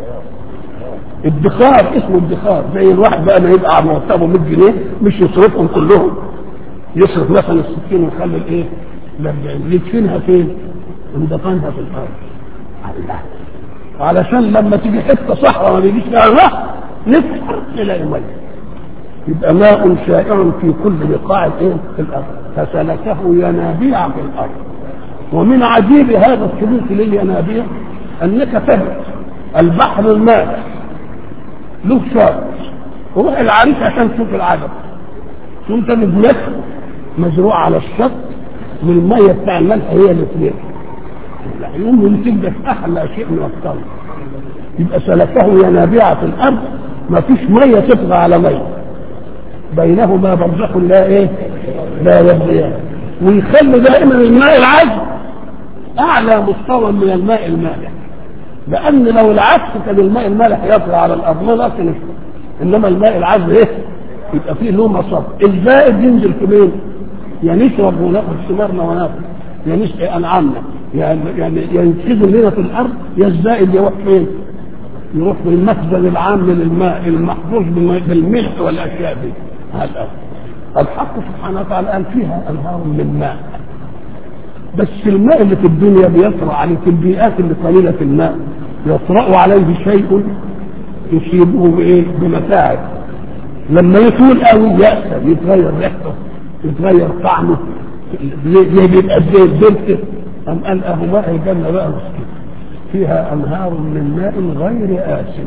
ادخار اسمه ادخار زي الواحد بقى ما يبقى مرتبه 100 جنيه مش يصرفهم كلهم يصرف مثلا ال 60 ويخلي الايه؟ ال 40 يدفنها فين؟ اندفنها في الارض الله علشان لما تيجي حته صحراء ما بيجيش فيها الرحم نفحر نلاقي ميه يبقى ماء شائع في كل بقاع الايه؟ في الارض فسلكه ينابيع في الارض ومن عجيب هذا السلوك للينابيع انك تجد البحر الماء له شاط روح العريس عشان تشوف العجب ثم تجد ملح مزروع على الشط والميه بتاع الملح هي اللي تلف يوم ينتج احلى شيء من الطلب يبقى سلكه ينابيع في الارض ما فيش ميه تطغى على ميه بينهما برزخ لا ايه لا يبغيان ويخلي دائما الماء العذب اعلى مستوى من الماء المالح لان لو العكس كان الماء المالح يطغى على الارض ما نقدرش نشرب انما الماء العذب ايه يبقى فيه له مصب الزائد ينزل في مين؟ يا نشرب وناخد ثمارنا وناكل يا نسقي انعامنا يعني يعني ينتج لنا في الارض يا الزائد يروح فين؟ يروح في المخزن العام للماء المحفوظ بالملح والاشياء دي هذا الحق سبحانه وتعالى قال فيها انهار من ماء بس الماء اللي في الدنيا بيطرا عليه في البيئات اللي قليله الماء يطرا عليه شيء يصيبه بايه؟ بمتاعب لما يطول قوي يأسر يتغير ريحته يتغير طعمه يبقى زي الدلت أم قال أهو ماء الجنة بقى مسكين فيها أنهار من ماء غير آسن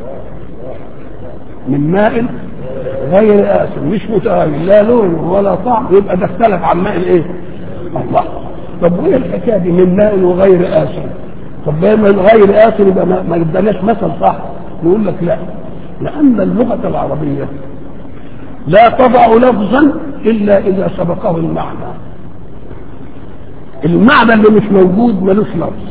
من ماء غير آسن مش متغير لا لون ولا طعم يبقى ده اختلف عن ماء الايه؟ الله طب وايه الحكايه دي من ماء وغير آسن طب من غير آسن يبقى ما اداناش مثل صح نقول لك لا لأن اللغة العربية لا تضع لفظا إلا إذا سبقه المعنى المعنى اللي مش موجود ملوش لفظ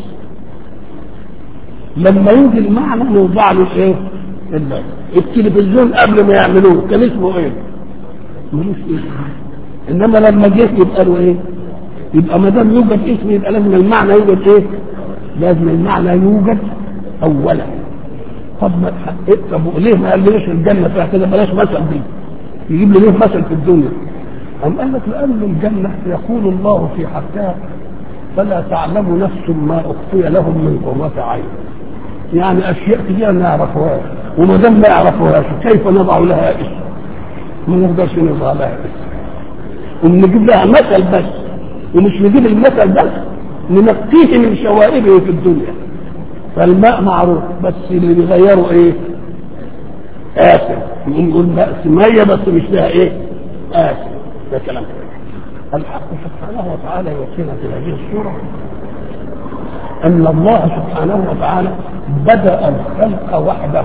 لما يجي المعنى نوضع له ايه؟ اللفظ التلفزيون قبل ما يعملوه كان اسمه ايه؟ ملوش اسم انما لما جه يبقى له ايه؟ يبقى ما دام يوجد اسم يبقى لازم المعنى يوجد ايه؟ لازم المعنى يوجد اولا طب ما إيه طب ليه ما قالناش الجنه فيها كده بلاش مثل دي يجيب لي ليه مثل في الدنيا أم قال لك لأن الجنة يقول الله في حقها فلا تعلم نفس ما أخفي لهم من قرة عين يعني أشياء كثيرة ما يعرفوهاش وما دام ما يعرفوهاش كيف نضع لها اسم؟ ما نقدرش نضع لها اسم ونجيب لها مثل بس ومش نجيب المثل بس ننقيه من شوائبه في الدنيا فالماء معروف بس اللي بيغيره ايه؟ آسف نقول بأس مية بس مش لها ايه؟ آسف ده كلام الحق سبحانه وتعالى يوصينا في هذه السورة أن الله سبحانه وتعالى بدأ الخلق وحده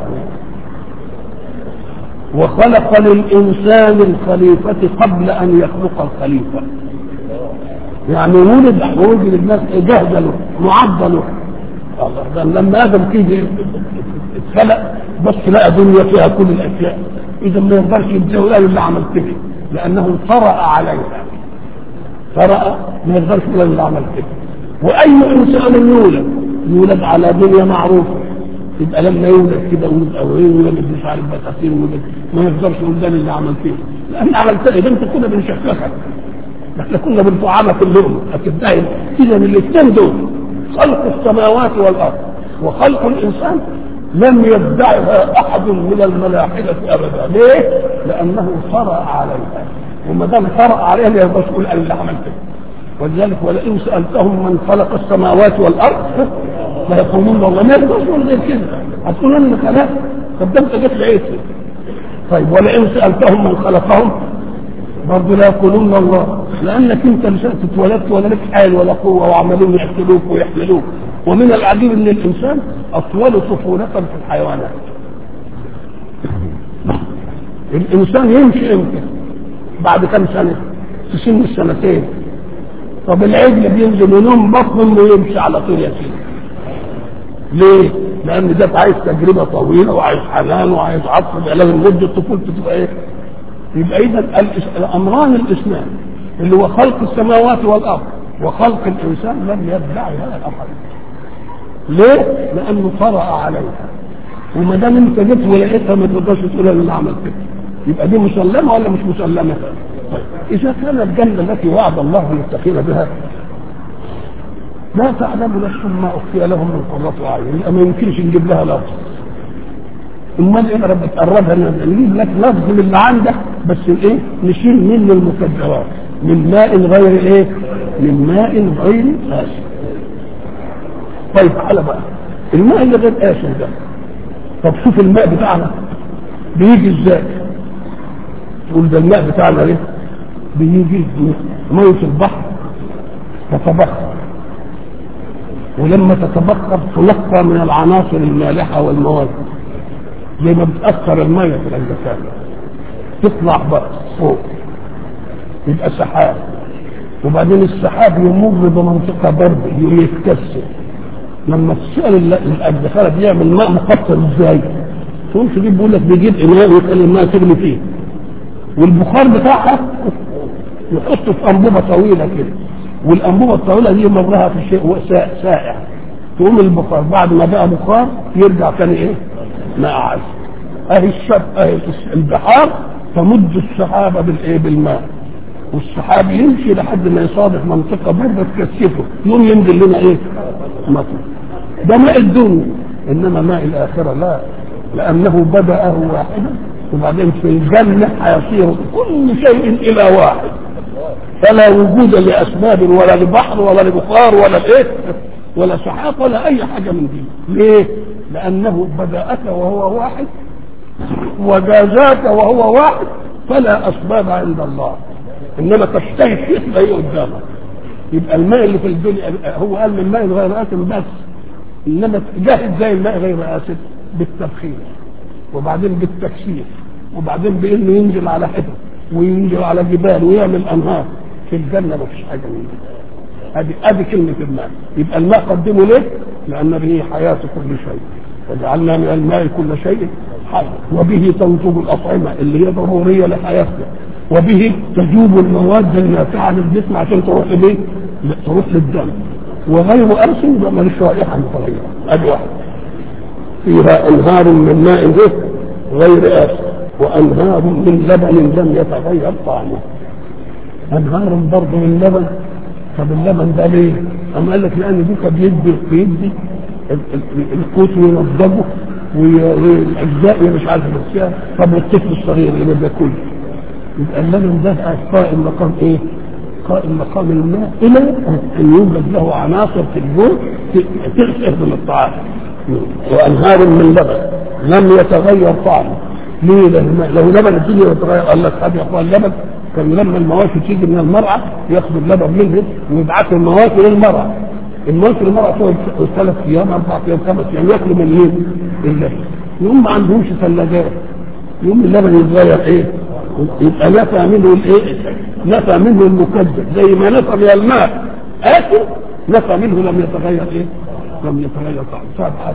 وخلق للإنسان الخليفة قبل أن يخلق الخليفة يعني ولد ولد للناس جهد له معد له ده لما ادم كده اتخلق بص لقى دنيا فيها كل الاشياء اذا ما يقدرش يبدأ قال اللي عملت كده لانه طرأ عليها طرأ ما يقدرش يقول اللي عملت كده واي انسان يولد يولد على دنيا معروفه يبقى لما يولد كده ولد اولين ولد مش عارف بساتين ولد ما يقدرش يقول ده اللي عملت كده لان عملت كده انت كده بنشككك احنا كنا بنطعمها كلهم لكن دايما اذا الاثنين دول خلق السماوات والارض وخلق الانسان لم يدعها احد من الملاحده ابدا ليه؟ لانه طرا عليها وما دام طرا عليها ما يقدرش يقول انا اللي عملت ولذلك ولئن سالتهم من خلق السماوات والارض لا يقولون والله ما يقدرش يقول غير كده هتقول انا خلقت طب ده انت جيت لقيت طيب ولئن سالتهم من خلقهم برضه لا يقولون الله لانك انت مش اتولدت ولا لك حال ولا قوه وعمالين يقتلوك ويحملوك ومن العجيب ان الانسان اطول طفوله في الحيوانات الانسان يمشي امتى بعد كم سنه في سن السنتين طب العجل بينزل ينوم بطن ويمشي على طول يا سيدي ليه؟ لان ده عايز تجربه طويله وعايز حنان وعايز عطف لازم مده طفولته تبقى ايه؟ يبقى اذا الامران الاثنان اللي هو خلق السماوات والارض وخلق الانسان لم يدعي هذا احد ليه؟ لانه طرأ عليها وما دام انت جيت ولقيتها ما تقدرش تقول انا اللي عملت كده يبقى دي مسلمه ولا مش مسلمه؟ طيب اذا كانت الجنه التي وعد الله المتقين بها لا تعلم نفس ما اخفي لهم من قرة اعين يبقى ما يمكنش نجيب لها لفظ امال ايه رب تقربها نجيب لك لفظ من اللي عندك بس الايه نشيل منه المكدرات من ماء غير ايه من ماء غير آسف طيب على بقى الماء اللي غير آسف ده طب شوف الماء بتاعنا بيجي ازاي تقول ده الماء بتاعنا ايه بيجي مية البحر تتبخر ولما تتبخر تنقى من العناصر المالحة والمواد زي ما بتأثر المية في الأنجسات تطلع بقى فوق يبقى سحاب وبعدين السحاب يمر بمنطقة برد يتكسر لما تسأل الأدخالة بيعمل ماء مقطر ازاي تقوم تجيب بيقول لك بيجيب إناء ويخلي الماء تغلي فيه والبخار بتاعها يحطه في أنبوبة طويلة كده والأنبوبة الطويلة دي مرها في شيء سائع تقوم البخار بعد ما بقى بخار يرجع تاني ايه؟ ماء عذب اهي الشب اهي البحار تمد السحابة بالايه بالماء والسحاب يمشي لحد ما يصادف منطقة باردة تكثفه يوم ينزل لنا ايه؟ مطر ده ماء الدنيا انما ماء الاخرة لا لانه بدأه واحدا وبعدين في الجنة هيصير كل شيء الى واحد فلا وجود لاسباب ولا لبحر ولا لبخار ولا الايه ولا سحاب ولا اي حاجة من دي ليه؟ لانه بدأك وهو واحد وجازاك وهو واحد فلا اسباب عند الله انما تجتهد فيه تلاقيه قدامك يبقى الماء اللي في الدنيا هو قال من ماء غير آسن بس انما جاهد زي الماء غير آسن بالتبخير وبعدين بالتكسير وبعدين بانه ينزل على حتت وينزل على جبال ويعمل انهار في الجنه ما فيش حاجه من دي ادي ادي كلمه الماء يبقى الماء قدمه ليه؟ لان به حياه كل شيء وجعلنا من الماء كل شيء حي وبه تنتج الاطعمه اللي هي ضروريه لحياتنا وبه تجوب المواد النافعه للجسم عشان تروح لمين؟ تروح للدم وغير أرس يبقى ماليش رائحه متغيره ادي واحد فيها انهار من ماء غير آسف وانهار من لبن لم يتغير طعمه انهار برضه من لبن طب اللبن ده ليه؟ أما قال لك لأن دي بيدي بيدي القوت وينضجه والاجزاء مش عارف بس طب والطفل الصغير اللي ما بياكلش يبقى اللبن ده قائم مقام ايه؟ قائم مقام الماء الى ان يوجد له عناصر في الجوع تخدم الطعام وانهار من لبن لم يتغير طعمه ليه لو لبن الدنيا يتغير قال لك هذا يا اخوان اللبن كان لما المواشي تيجي من المرعى ياخدوا اللبن منه ويبعثوا المواشي للمرعى المواشي للمرعى تقعد ثلاث ايام اربع ايام خمس ايام ياكلوا من مين؟ اللبن يوم ما عندهمش ثلاجات يوم اللبن يتغير ايه؟ يبقى نفع منه الايه؟ نفع منه المكدر زي ما نفع من الماء اكل نفع منه لم يتغير ايه؟ لم يتغير طعمه صعب حاجه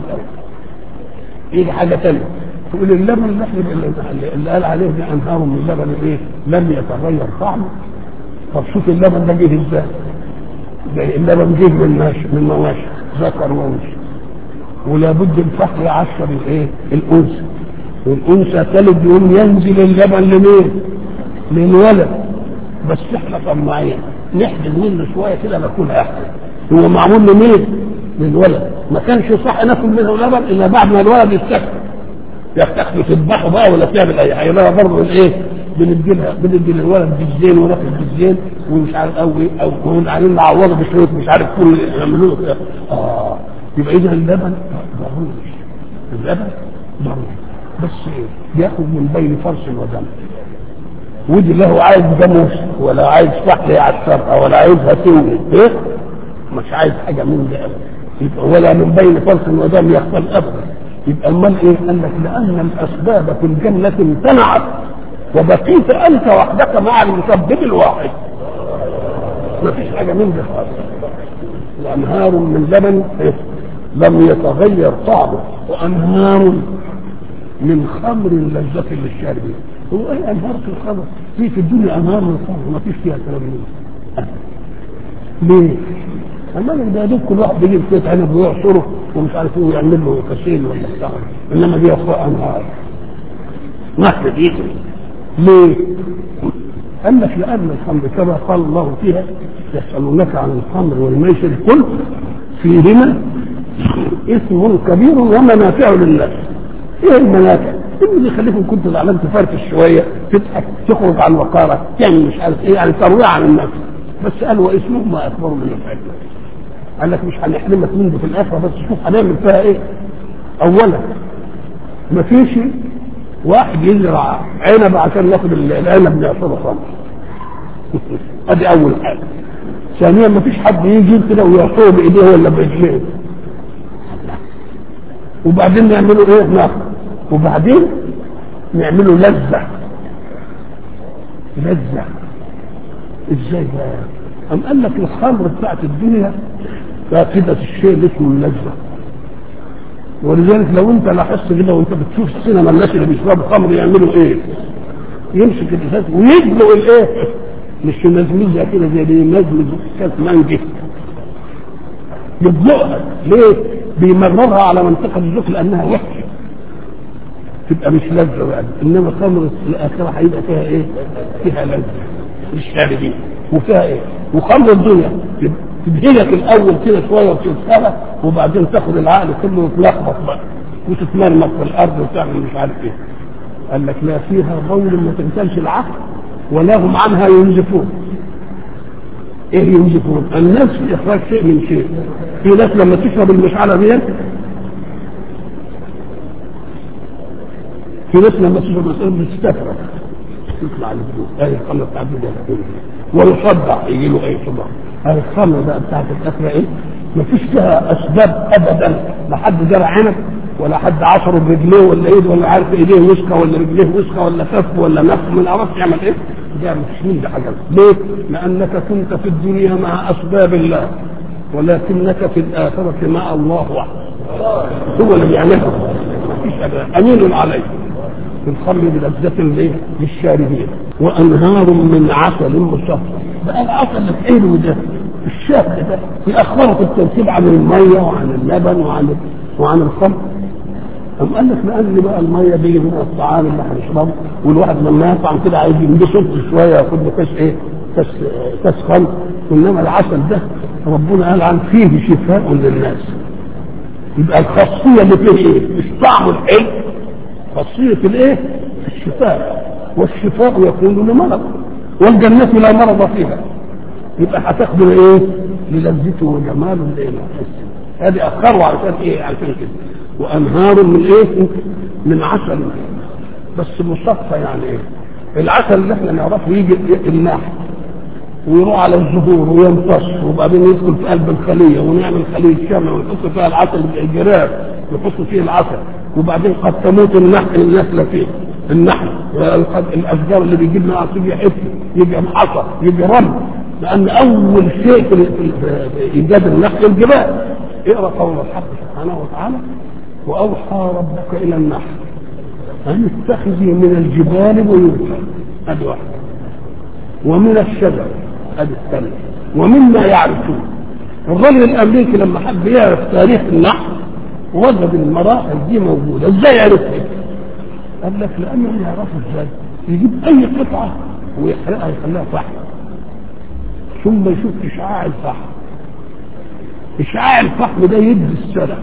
ايه حاجه ثانيه تقول اللبن اللي احنا اللي قال عليه ده انهار من لبن ايه؟ لم يتغير طعمه طب شوف اللبن ده جه ازاي؟ زي اللبن جه من ماشي من مواشي ذكر وانثى ولا بد الفحل يعشر الايه؟ الانثى والانثى تلد يوم ينزل اللبن لمين؟ للولد بس احنا طماعين نحجز منه شويه كده ناكلها احنا هو معمول لمين؟ للولد ما كانش صح ناكل منه لبن الا بعد ما الولد يستكبر يفتحوا تذبحوا بقى ولا تعمل اي حاجه بقى برضه الايه بندي لها بندي للولد بالزين وناكل بالزين ومش عارف او او عليه نعوضه بشويه مش عارف كل يعملوا له اه يبقى اذا اللبن ضروري اللبن ضروري بس ايه ياخذ من بين فرس ودم ودي له عايز جاموس ولا عايز فحل يعسرها ولا عايزها تولد ايه مش عايز حاجه من ده ابدا يبقى ولا من بين فرس ودم يقبل ابدا يبقى امال ايه؟ قال لك لان الاسباب في الجنه امتنعت وبقيت انت وحدك مع المسبب الواحد. ما فيش حاجه من ده خالص. وانهار من لبن لم يتغير طعمه وانهار من خمر لذة للشاربين. هو ايه انهار في الخمر؟ في في الدنيا انهار من الخمر ما فيش فيها كلام من ليه؟ اما ده دوب كل واحد بيجيب كيس عنب ويعصره ومش عارف ايه ويعمل له كاسين ولا بتاع انما دي اخوة انهار نهر بيجري ليه؟ قال لك لان الخمر كما قال الله فيها يسالونك عن الخمر والميسر قل فيهما اسم كبير ومنافع للناس ايه المنافع؟ اللي يخليكم كنت زعلان تفرفش شويه تضحك تخرج عن وقارك تعمل مش عارف ايه يعني ترويع عن النفس بس قال واسمهما اكبر من نفعهما قال لك مش هنحرمك منه في الاخره بس شوف هنعمل فيها ايه اولا ما فيش واحد يزرع عنب عشان ياخد العنب يعصره خالص ادي اول حاجه ثانيا ما فيش حد يجي كده ويعصره بايديه ولا برجليه وبعدين نعملوا ايه ناخد وبعدين نعملوا لذة لذة ازاي بقى أم قال لك الخمر بتاعت الدنيا فاقدة الشيء اللي اسمه اللذة ولذلك لو انت لاحظت كده وانت بتشوف السينما الناس اللي بيشربوا خمر يعملوا ايه؟ يمسك الازاز ويدلق الايه؟ مش ينزمزها كده زي اللي ينزمز كاس مانجي يدلقها ليه؟ بيمررها على منطقه الذوق لانها وحشه تبقى مش لذة بقى انما خمر الاخره هيبقى فيها ايه؟ فيها لذة للشاربين وفيها ايه؟ وخمر الدنيا تدهلك الاول كده شويه وتتسرى وبعدين تاخد العقل كله وتلخبط بقى وتتمرمط في الارض وتعمل مش عارف ايه قال لك لا فيها قول ما تنسلش العقل ولا هم عنها ينزفون ايه ينزفون؟ الناس في اخراج شيء من شيء في ناس لما تشرب المشعله ديت في ناس لما تشرب المشعله بتستفرغ يطلع البلوغ هذه الخمر بتاعت البلوغ ويصدع يجي له اي صداع هذه الخمر بقى بتاعت الاخره ايه؟ ما فيش فيها اسباب ابدا لا حد جرى عنب ولا حد عصره برجليه ولا ايده ولا عارف ايديه وسخه ولا رجليه وسخه ولا كف ولا نفخ من عرفت يعمل ايه؟ ده مش من ده حاجه ليه؟ لانك كنت في الدنيا مع اسباب الله ولكنك في الاخره مع الله وحده هو اللي بيعملها مفيش امين عليه الخمر بلذة للشاربين وانهار من عسل مصفى بقى العسل الحلو ده الشاب ده يأخروا في الترتيب عن المية وعن اللبن وعن وعن الخمر أم قال لك لأن بقى المية بيجي من الطعام اللي هنشربه والواحد لما يطعم كده عايز ينبسط شوية ياخد له كاس إيه؟ كاس كاس خمر إنما العسل ده ربنا قال عن فيه شفاء للناس يبقى الخاصية اللي فيه إيه؟ مش طعمه الحلو خاصية الإيه؟ الشفاء والشفاء يكون لمرض والجنة لا مرض فيها يبقى هتاخدوا ايه؟ للذته وجماله الايه؟ هذه اخروا علشان ايه؟ علشان كده وانهار من ايه؟ من عسل بس مصفى يعني ايه؟ العسل اللي احنا نعرفه يجي الناحيه ويروح على الزهور ويمتص وبعدين يدخل في قلب الخليه ونعمل خليه شمع ونحط فيها العسل الجراب نحط فيه العسل وبعدين قد تموت النحل النخله فيه النحل الاشجار اللي بيجيب لنا عصير يحف يجي حصى يجي رمل لان اول شيء في ايجاد النحل الجبال اقرا قول الحق سبحانه وتعالى واوحى ربك الى النحل ان اتخذي من الجبال بيوتا ادي واحده ومن الشجر ادي الثانيه ومما يعرفون الرجل الامريكي لما حب يعرف تاريخ النحل وجد المراحل دي موجوده ازاي عرفها؟ قال لك لانهم يعرفوا ازاي يجيب اي قطعه ويحرقها يخليها فحم ثم يشوف اشعاع الفحم اشعاع الفحم ده يدي السلع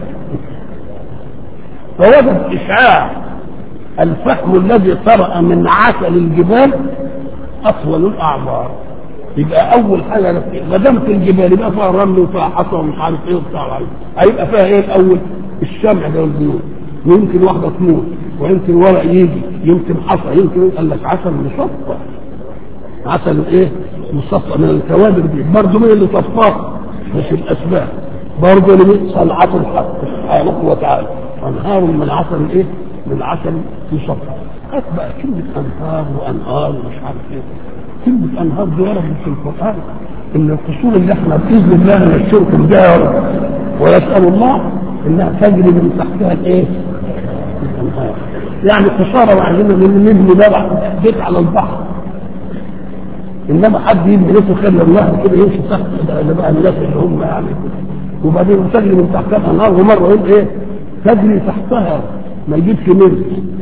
فوجد اشعاع الفحم الذي طرأ من عسل الجبال اطول الاعمار يبقى اول حاجه ما دام في الجبال يبقى فيها رمل وفيها حصى ومش عارف ايه وبتاع هيبقى فيها ايه الاول الشمع ده والبيوت ويمكن واحده تموت ويمكن ورق يجي يمكن حصى يمكن قال لك عسل مصفى عسل ايه مصفى من الكوادر دي برضه مين اللي صفاه مش الاسباب برضه اللي صنعته الحق سبحانه وتعالى انهار من عسل ايه من عسل مصفى هات بقى كلمة أنهار وأنهار ومش عارف إيه كلمة أنهار دي وردت في القرآن إن القصور اللي إحنا بإذن الله نشركم بها يا رب ويسأل الله إنها تجري من تحتها الإيه؟ الأنهار يعني قصارى وعايزين نبني بقى بيت على البحر انما حد يبني بيته خير الله كده يمشي تحت ده بقى الناس اللي هم يعني وبعدين تجري من تحتها الانهار ومره يقول ايه تجري تحتها ما يجيبش منه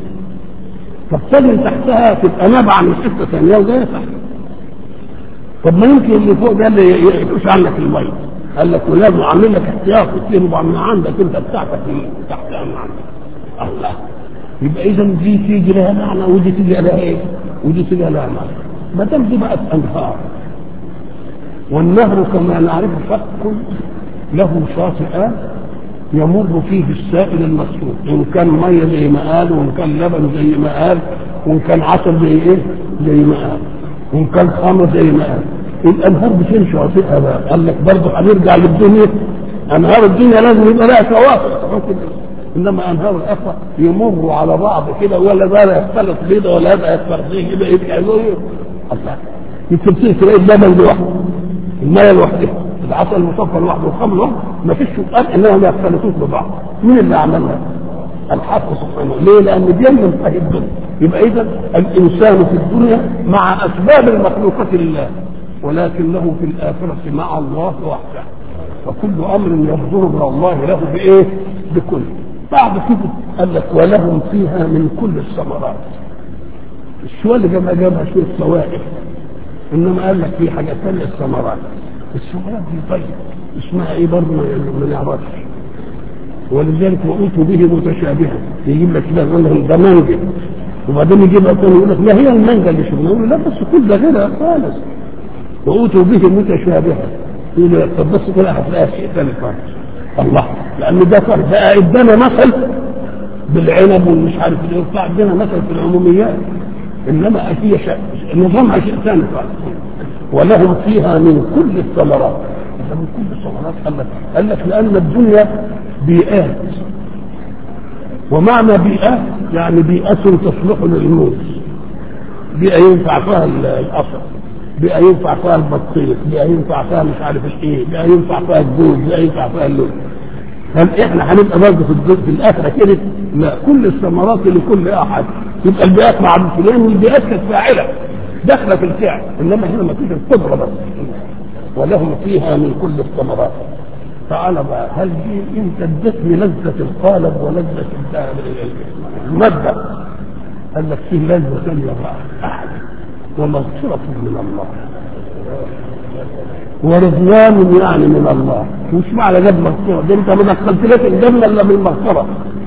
طب تجري تحتها تبقى نابعه من حته ثانيه وجايه تحت طب ما يمكن اللي فوق ده اللي يقفش عنك الميه قال لك ولازم اعمل لك احتياط تربع من عندك انت بتاعتك تحتها من عندك الله يبقى اذا دي تيجي لها معنى ودي تيجي لها ايه؟ ودي تيجي لها معنى ما دام دي بقت انهار والنهر كما نعرف شق له شاطئان يمر فيه السائل المسلوق ان كان ميه زي ما قال وان كان لبن زي ما قال وان كان عسل زي ايه؟ زي ما قال وان كان خمر زي ما قال الانهار بتمشي شاطئها بقى قال لك برضه هنرجع للدنيا انهار الدنيا لازم يبقى لها شواطئ انما انهار الاخره يمروا على بعض كده ولا ده لا يختلط بيضه ولا هذا يختلط كده يبقى الله يمكن تلاقي اللبن لوحده الميه لوحدها العسل المصفى لوحده والخمر لوحده ما فيش سؤال انهم ما يختلطوش ببعض مين اللي عملها؟ الحق سبحانه ليه؟ لان دي من صحيح الدنيا يبقى اذا الانسان في الدنيا مع اسباب المخلوقات لله ولكنه في الاخره مع الله وحده فكل امر يصدر من الله له بايه؟ بكل بعد كده قال لك ولهم فيها من كل الثمرات الشوال اللي جابها جابها شويه سوائل انما قال لك في حاجه ثانيه الثمرات الثمرات دي طيب اسمها ايه برضه ما نعرفش ولذلك وأوتوا به متشابها يجيب لك كده يقول لهم ده مانجا وبعدين يجيب لك يقول لك لا هي المانجا اللي شفناها يقول لا بس كل ده غيرها خالص وأوتوا به متشابها يقول لك طب بس كده هتلاقيها شيء ثاني خالص الله لأن ده فرق بقى ادانا مثل بالعنب والمش عارف ايه وبتاع ادانا مثل في العموميات انما هي شيء نظامها شيء ثاني خالص ولهم فيها من كل الثمرات من كل الثمرات قال لك قال لك لان الدنيا بيئات ومعنى بيئات يعني بيئة تصلح للموت بيئة ينفع فيها الأصل بيئة ينفع فيها البطيخ بيئة ينفع فيها مش عارف ايه بيئة ينفع فيها الجوز بيئة ينفع فيها اللون هل احنا هنبقى برضه في الجزء في الاخره كده؟ لا كل الثمرات لكل احد يبقى البيئات مع الفلان والبيئات كانت فاعله داخله في الفعل انما هنا ما فيش القدره بس ولهم فيها من كل الثمرات تعالى بقى هل دي انت ادتني لذة القالب ولذة المادة قال لك فيه لذة ثانية بقى أحد ومغفرة من الله ورضوان يعني من الله مش معنى جاب مغفرة ده انت ما دخلتلك الجنة الا بالمغفرة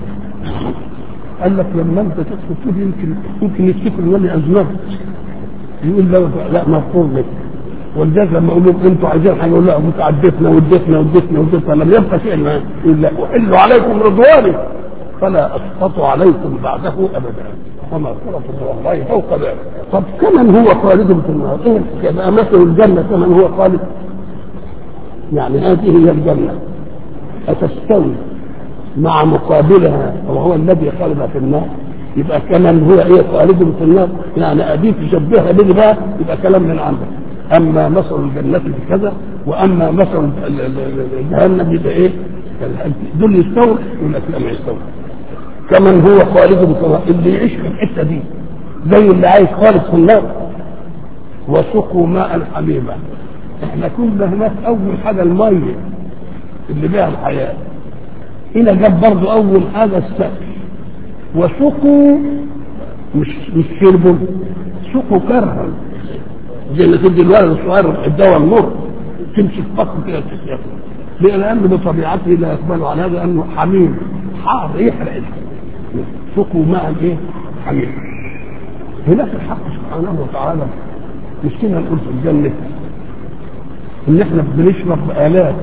قال لك لما انت تدخل تقول يمكن يمكن يفتكر ان انا اذنبت يقول لا لا مغفور لك ولذلك لما اقول لهم انتوا عايزين حاجه يقول لا متعدتنا ودتنا ودتنا ودتنا لم يبقى شيء ما يقول لا احل عليكم رضواني فلا اسقط عليكم بعده ابدا ومغفرة من الله فوق ذلك طب كمن هو خالد في النار ايه كما مثل الجنة كمن هو خالد يعني هذه هي الجنة أتستوي مع مقابلها وهو الذي خالد في النار يبقى كمن هو ايه خالد في النار يعني ادي تشبهها به بقى يبقى كلام من عندك اما مثل الجنة بكذا واما مثل جهنم يبقى ايه دول يستووا يقول لك لا ما يستووا كمن هو خالد في النار اللي يعيش في الحته دي زي اللي عايش خالد في النار وسقوا ماء حميما احنا كنا هناك اول حاجه الميه اللي بها الحياه هنا جاب برضه اول حاجه السقف وسقوا مش مش شربوا سقوا كرها زي ما تدي الولد الصغير الدواء المر تمشي في بطن كده تسيبه ليه؟ لأن بطبيعته لا يقبل على هذا أنه حميم حار يحرق سقوا ماء ايه؟ حميم هناك الحق سبحانه وتعالى مش كنا نقول في الجنة إن إحنا بنشرب بآلات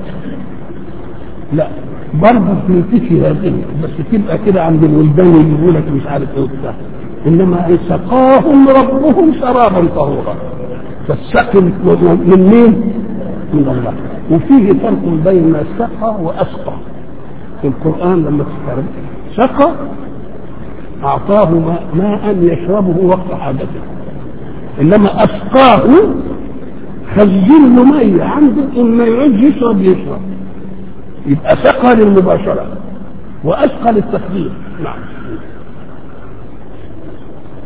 لا برضه بننتفي هذه بس تبقى كده عند الولدان يجيبوا لك مش عارف ايه وبتاع انما سقاهم ربهم شرابا طهورا فالسقي من مين؟ من الله وفيه فرق بين سقى واسقى في القران لما تذكر سقى اعطاه ماء يشربه وقت حاجته انما اسقاه خزن له ميه عنده ان ما يعود يشرب يشرب يبقى سقى للمباشرة وأسقى للتخدير نعم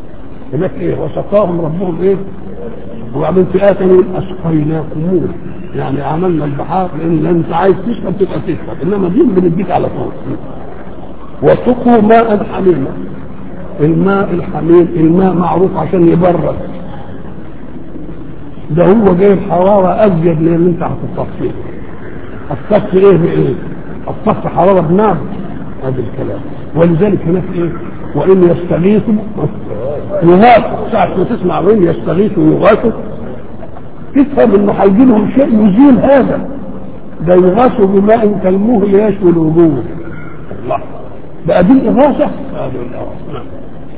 هناك ايه وسقاهم ربهم ايه وبعدين في آية يقول أسقيناكموه يعني عملنا البحار لان انت عايز تشرب تبقى تشرب انما دي بنديك على طول وسقوا ماء حميما الماء الحميم الماء معروف عشان يبرد ده هو جايب حرارة أزيد من اللي أنت هتطفيه الطفي إيه بإيه؟ الطفي حرارة بنار هذا الكلام ولذلك هناك إيه؟ وإن يستغيثوا يغاثوا ساعة ما تسمع وإن يستغيثوا يغاثوا تفهم إنه هيجي لهم شيء يزيل هذا ده يغاثوا بماء كالمهل يشوي الوجوه الله بقى دي الإغاثة هذه الإغاثة نعم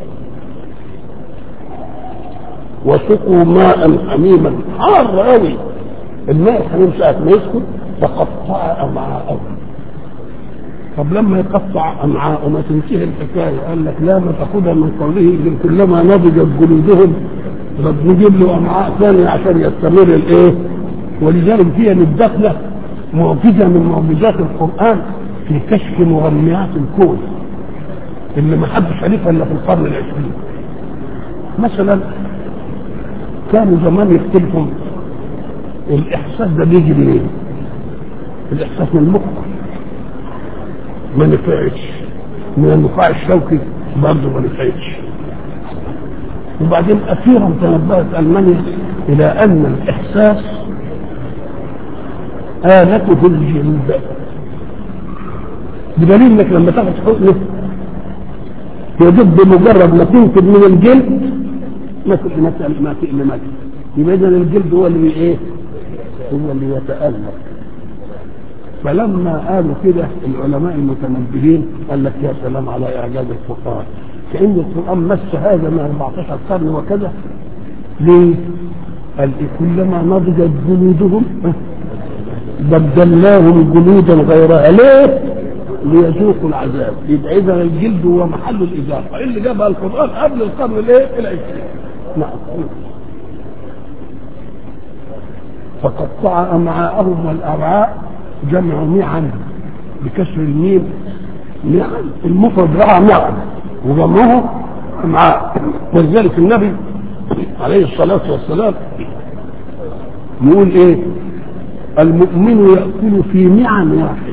وسقوا ماء حميما حار قوي الماء الحميم ساعة ما يسكت فقطع أمعاءهم طب لما يقطع أمعاءه ما تنتهي الحكاية قال لك لا ما تاخدها من قوله كلما نضجت جلودهم طب نجيب له أمعاء ثانية عشان يستمر الإيه ولذلك فيها الدخلة معجزة من معجزات القرآن في كشف مغنيات الكون اللي ما حدش عرفها إلا في القرن العشرين مثلا كانوا زمان يختلفوا الاحساس ده بيجي منين؟ الاحساس من المخ ما نفعش من النخاع الشوكي برضه ما نفعش وبعدين اخيرا تنبهت المانيا الى ان الاحساس آلته الجلد بدليل انك لما تاخد حقنه يدب بمجرد ما تنكب من الجلد ما ما ما تألمك يبقى اذا الجلد هو اللي ايه؟ هو اللي يتألم فلما قالوا كده العلماء المتنبهين قال لك يا سلام على اعجاز القران كان القران مس هذا من 14 قرن وكذا ليه؟ قال كلما نضجت جلودهم بدلناهم جلودا غيرها ليه؟ ليذوقوا العذاب يبقى اذا الجلد هو محل الاضافه اللي جابها القران قبل القرن الايه؟ العشرين نعم فقطع امعاءهم والامعاء جمع معا بكسر الميم معا المفرد رأى معا وجمعه امعاء ولذلك النبي عليه الصلاه والسلام يقول ايه المؤمن ياكل في معا واحد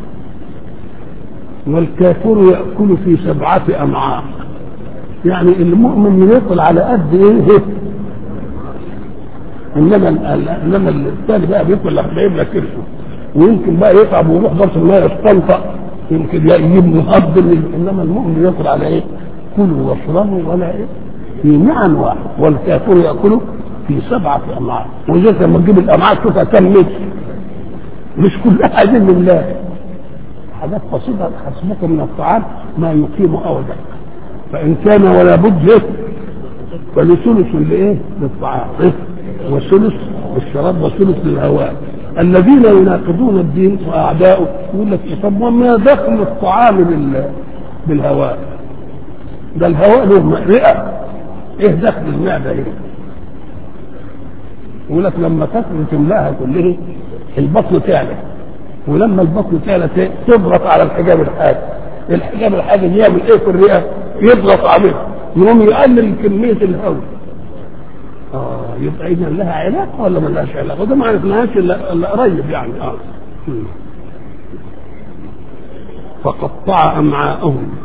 والكافر ياكل في سبعه امعاء يعني المؤمن ياكل على قد ايه انما انما الثاني بقى بياكل لما يملى كرشه ويمكن بقى يتعب ويروح ضرب الماء يستنطق يمكن يجيب مهضم انما المؤمن ياكل على ايه؟ كلوا واشربوا ولا ايه؟ في نعم واحد والكافر ياكله في سبعه امعاء ولذلك لما تجيب الامعاء تشوفها كم متر مش كلها عايزين لله حاجات بسيطه حسبك من الطعام ما يقيم اودا فان كان ولا بد له فلثلث لايه؟ للطعام إيه؟ وثلث للشراب وثلث للهواء الذين يناقضون الدين واعداؤه يقول لك إيه طب وما دخل الطعام بال بالهواء ده الهواء له رئه ايه دخل المعده هنا يقول لك لما تاكل تملاها كلها البطن تعلى ولما البطن تعلى تضغط على الحجاب الحاجي الحجاب الحاجي يعمل ايه في الرئه يضغط عليه يقوم يقلل كميه الهواء اه يبقى اذا لها علاقه ولا ما لهاش علاقه وده ما عرفناهاش الا الا قريب يعني اه فقطع امعاءهم